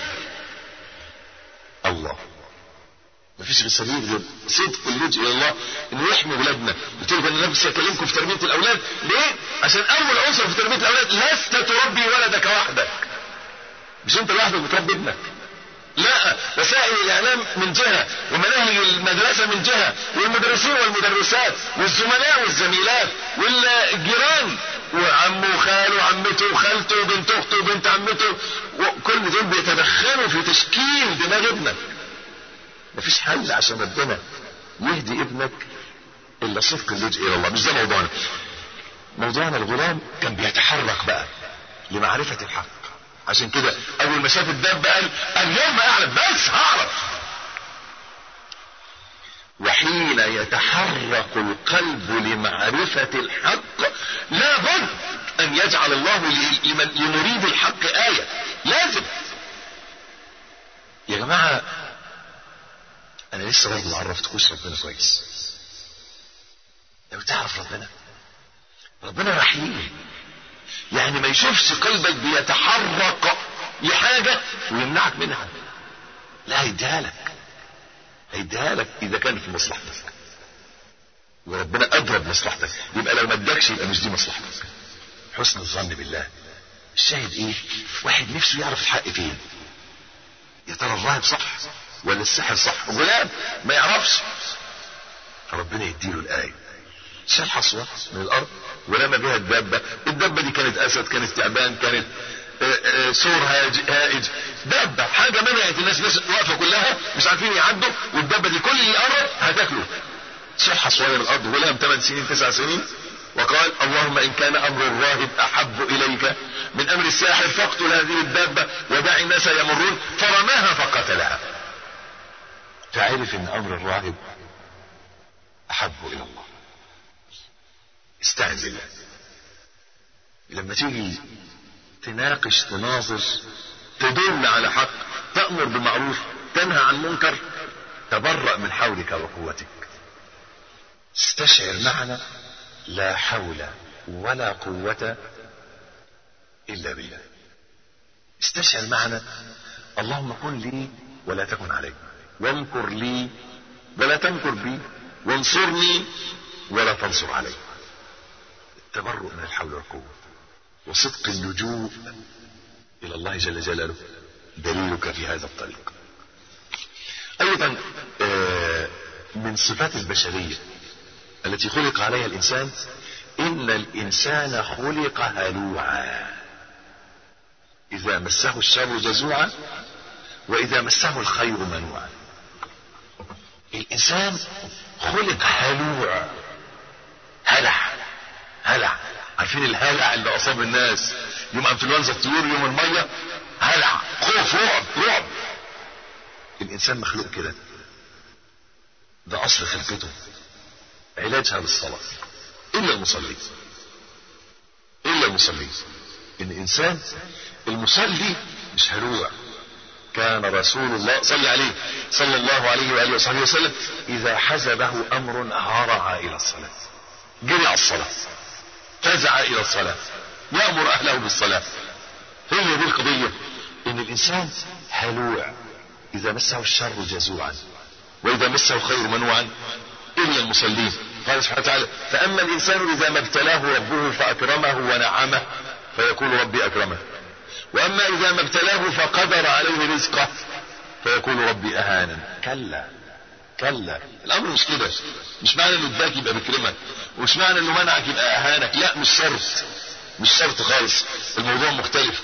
الله مفيش غير سبيل غير صدق اللجوء الى الله انه يحمي اولادنا قلت لكم انا نفسي اكلمكم في تربيه الاولاد ليه عشان اول عنصر في تربيه الاولاد لست تربي ولدك وحدك مش انت لوحدك بتربي ابنك لا وسائل الاعلام من جهه ومناهج المدرسه من جهه والمدرسين والمدرسات والزملاء والزميلات والجيران وعمه وخاله وعمته وخالته وبنت اخته وبنت عمته وكل دول بيتدخلوا في تشكيل دماغ ابنك مفيش حل عشان ربنا يهدي ابنك الا صدق اللجوء الى الله مش ده موضوعنا موضوعنا الغلام كان بيتحرك بقى لمعرفه الحق عشان كده اول ما شاف الدابه قال اليوم اعلم بس هعرف وحين يتحرك القلب لمعرفة الحق لابد ان يجعل الله لمن لمريد الحق آية لازم يا جماعة انا لسه برضه ما عرفتكوش ربنا كويس لو تعرف ربنا ربنا رحيم يعني ما يشوفش قلبك بيتحرك لحاجة ويمنعك منها لا هيديها لك هيديها لك اذا كانت في مصلحتك وربنا اضرب مصلحتك يبقى لو ما ادكش يبقى مش دي مصلحتك حسن الظن بالله الشاهد ايه واحد نفسه يعرف الحق فين يا ترى الراهب صح ولا السحر صح غلام ما يعرفش فربنا يديله الآية شال حصوة من الأرض ورمى بها الدابة الدابة دي كانت أسد كانت تعبان كانت آه، آه، سور هاج- هائج دابة حاجة منعت الناس الناس واقفة كلها مش عارفين يعدوا والدابة دي كل اللي يقرب هتاكله شال حصوة من الأرض غلام 8 سنين 9 سنين وقال اللهم إن كان أمر الراهب أحب إليك من أمر الساحر فاقتل هذه الدابة ودع الناس يمرون فرماها فقتلها فعرف ان امر الراهب احب الى الله استعن بالله لما تيجي تناقش تناظر تدل على حق تأمر بمعروف تنهى عن منكر تبرأ من حولك وقوتك استشعر معنا لا حول ولا قوة إلا بالله استشعر معنا اللهم كن لي ولا تكن علي وامكر لي ولا تمكر بي وانصرني ولا تنصر علي التبرؤ من الحول والقوة وصدق اللجوء إلى الله جل جلاله دليلك في هذا الطريق أيضا آه، من صفات البشرية التي خلق عليها الإنسان إن الإنسان خلق هلوعا إذا مسه الشر جزوعا وإذا مسه الخير منوعا الإنسان خلق هلوع هلع هلع عارفين الهلع اللي أصاب الناس يوم انفلونزا الطيور يوم المية هلع خوف رعب رعب الإنسان مخلوق كده ده أصل خلقته علاجها بالصلاة إلا المصلي إلا المصلي إن الإنسان المصلي مش هلوع كان رسول الله صلى عليه صلى الله عليه وآله وصحبه وسلم إذا حزبه أمر هرع إلى الصلاة جري على الصلاة فزع إلى الصلاة يأمر أهله بالصلاة هي دي القضية إن الإنسان هلوع إذا مسه الشر جزوعا وإذا مسه الخير منوعا إلا المصلين قال سبحانه وتعالى فأما الإنسان إذا ما ابتلاه ربه فأكرمه ونعمه فيقول ربي أكرمه وأما إذا ما ابتلاه فقدر عليه رزقه فيقول ربي أهانا كلا كلا الأمر مش كده مش معنى إنه اداك يبقى بيكرمك ومش معنى إنه منعك يبقى أهانك لا مش شرط مش شرط خالص الموضوع مختلف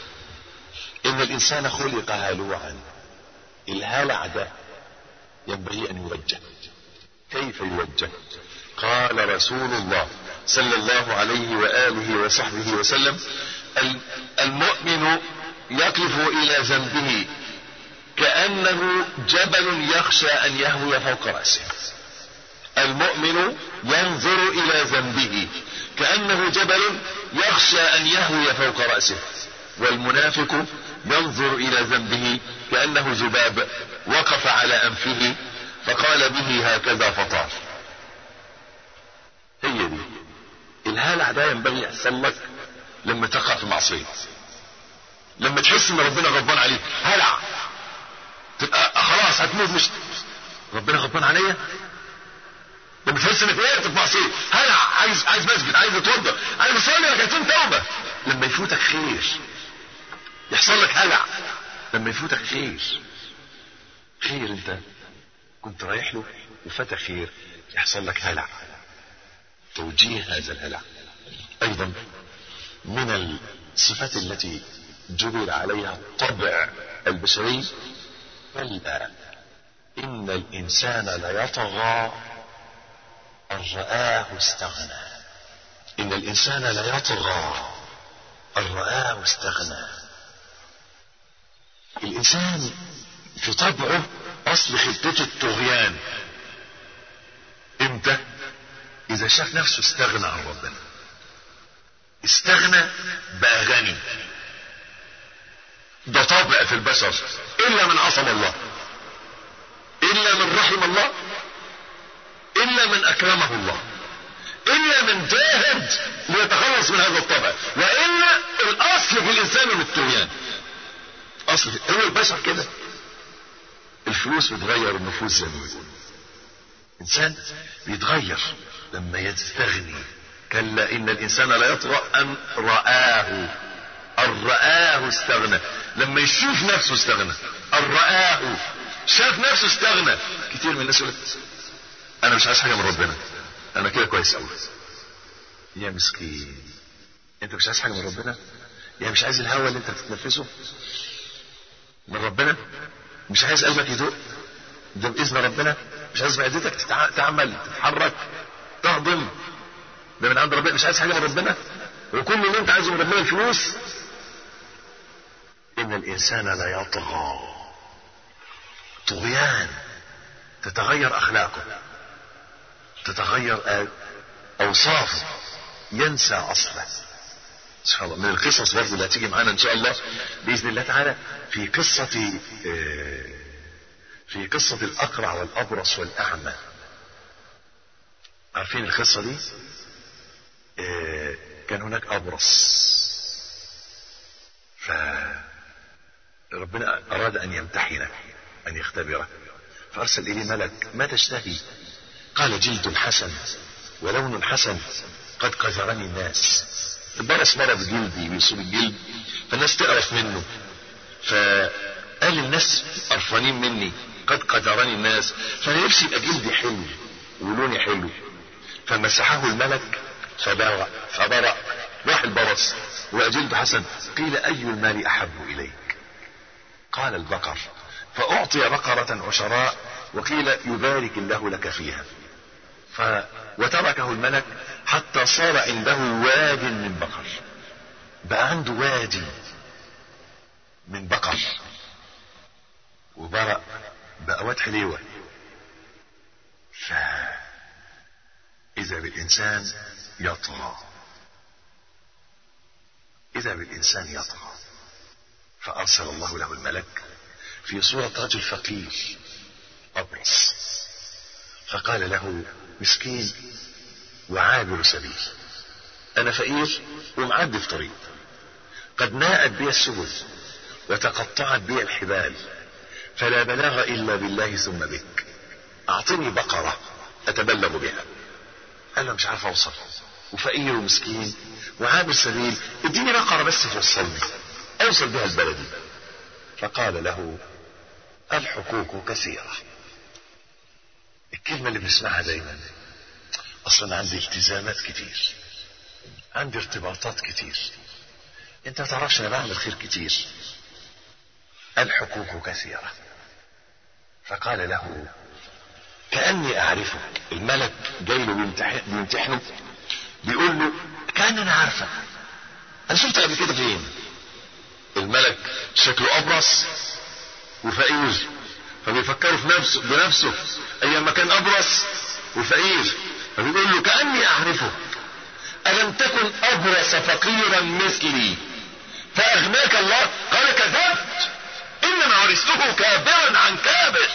إن الإنسان خلق هلوعا الهلع ده ينبغي أن يوجه كيف يوجه قال رسول الله صلى الله عليه وآله وصحبه وسلم المؤمن يقف إلى ذنبه كأنه جبل يخشى أن يهوي فوق رأسه المؤمن ينظر إلى ذنبه كأنه جبل يخشى أن يهوي فوق رأسه والمنافق ينظر إلى ذنبه كأنه ذباب وقف على أنفه فقال به هكذا فطار هي دي الهلع ده ينبغي يحصل لك لما تقع في معصية لما تحس ان ربنا غضبان عليك هلع تبقى خلاص هتموت مش ربنا غضبان عليا لما تحس انك وقعت في معصيه هلع عايز عايز مسجد عايز اتوضى عايز اصلي ركعتين توبه لما يفوتك خير يحصل لك هلع لما يفوتك خير خير انت كنت رايح له وفاتك خير يحصل لك هلع توجيه هذا الهلع ايضا من الصفات التي جبل عليها الطبع البشري كلا ان الانسان ليطغى ان رآه استغنى ان الانسان ليطغى ان رآه استغنى الانسان في طبعه اصل خلقته الطغيان امتى اذا شاف نفسه استغنى عن ربنا استغنى بقى غني ده طبع في البشر الا من عصم الله الا من رحم الله الا من اكرمه الله الا من جاهد ليتخلص من هذا الطبع والا الاصل في الانسان الطغيان اصل في هو البشر كده الفلوس بتغير النفوس زي ما بيقولوا انسان بيتغير لما يستغني كلا ان الانسان لا يطغى ان رآه ان رآه استغنى لما يشوف نفسه استغنى ان رآه شاف نفسه استغنى كتير من الناس يقول لك انا مش عايز حاجه من ربنا انا كده كويس قوي يا مسكين انت مش عايز حاجه من ربنا يا مش عايز الهوى اللي انت بتتنفسه من ربنا مش عايز قلبك يدق ده باذن ربنا مش عايز معدتك تتع- تعمل تتحرك تهضم ده من عند ربنا مش عايز حاجه من ربنا وكل اللي انت عايزه من ربنا الفلوس ان الانسان لا يطغى طغيان تتغير اخلاقه تتغير آ- اوصافه ينسى اصله سبحان الله من القصص برضه اللي هتيجي معانا ان شاء الله باذن الله تعالى في قصه آه، في قصه الاقرع والابرص والاعمى عارفين القصه دي آه، كان هناك ابرص فربنا اراد ان يمتحنه ان يختبره فارسل اليه ملك ما تشتهي قال جلد حسن ولون حسن قد قذرني الناس البرص مرض جلدي بيصيب الجلد فالناس تقرف منه فقال للناس قرفانين مني قد قدرني الناس فانا نفسي يبقى جلدي حلو ولوني حلو فمسحه الملك فبرأ فبرأ راح البرص وجلد حسن قيل أي المال أحب إليك قال البقر فأعطي بقرة عشراء وقيل يبارك الله لك فيها ف وتركه الملك حتى صار عنده واد من بقر بقى عنده وادي من بقر وبرأ بقى واد حليوة ف إذا بالإنسان يطغى إذا بالإنسان يطغى فأرسل الله له الملك في صورة رجل فقير أبرص فقال له مسكين وعابر سبيل أنا فقير ومعدي في طريق قد ناءت بي السبل وتقطعت بي الحبال فلا بلاغ إلا بالله ثم بك أعطني بقرة أتبلغ بها قال له مش عارف أوصل وفقير ومسكين وعابر سبيل اديني بقرة بس توصلني أوصل بها البلدي فقال له الحقوق كثيرة الكلمة اللي بنسمعها دايما أصلا عندي التزامات كتير عندي ارتباطات كتير انت ما تعرفش انا بعمل خير كتير الحقوق كثيرة فقال له كأني أعرفك الملك جاي له بيمتحن- بيمتحنه بيقول له كأني أنا عارفك أنا شفتك قبل كده فين الملك شكله أبرص وفقير فبيفكروا في نفسه بنفسه أيام ما كان أبرص وفقير فبيقول له كأني أعرفك ألم تكن أبرص فقيرا مثلي فأغناك الله قال كذبت إنما ورثته كابرا عن كابر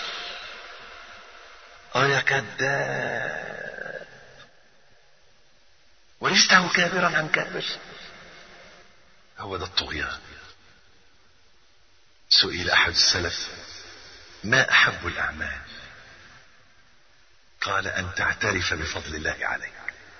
اه يا كذاب ورثته كابرا عن كابر هو ده الطغيان سئل أحد السلف ما أحب الأعمال قال أن تعترف بفضل الله عليك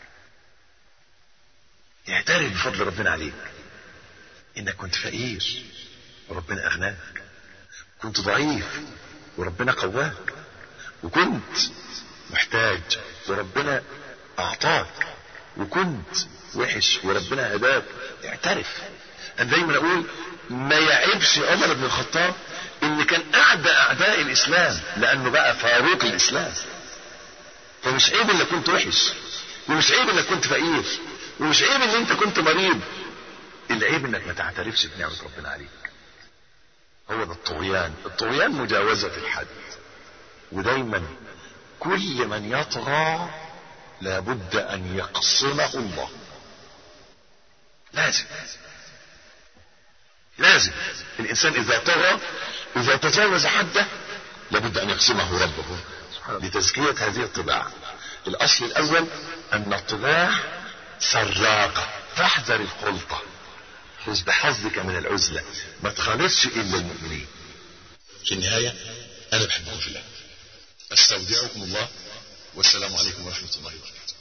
اعترف بفضل ربنا عليك انك كنت فقير وربنا اغناك كنت ضعيف وربنا قواك وكنت محتاج وربنا اعطاك وكنت وحش وربنا هداك اعترف انا دايما اقول ما يعيبش عمر بن الخطاب ان كان اعدى اعداء الاسلام لانه بقى فاروق الاسلام فمش عيب انك كنت وحش ومش عيب انك كنت فقير ومش عيب ان انت كنت مريض العيب انك ما تعترفش بنعمة ربنا عليك هو ده الطغيان الطغيان مجاوزة الحد ودايما كل من يطغى لابد ان يقصمه الله لازم لازم الانسان اذا طغى اذا تجاوز حده لابد ان يقسمه ربه لتزكية هذه الطباع الاصل الاول ان الطباع سراقة فاحذر الخلطة خذ بحظك من العزلة ما تخالطش الا المؤمنين في النهاية انا بحبكم في الله استودعكم الله والسلام عليكم ورحمة الله وبركاته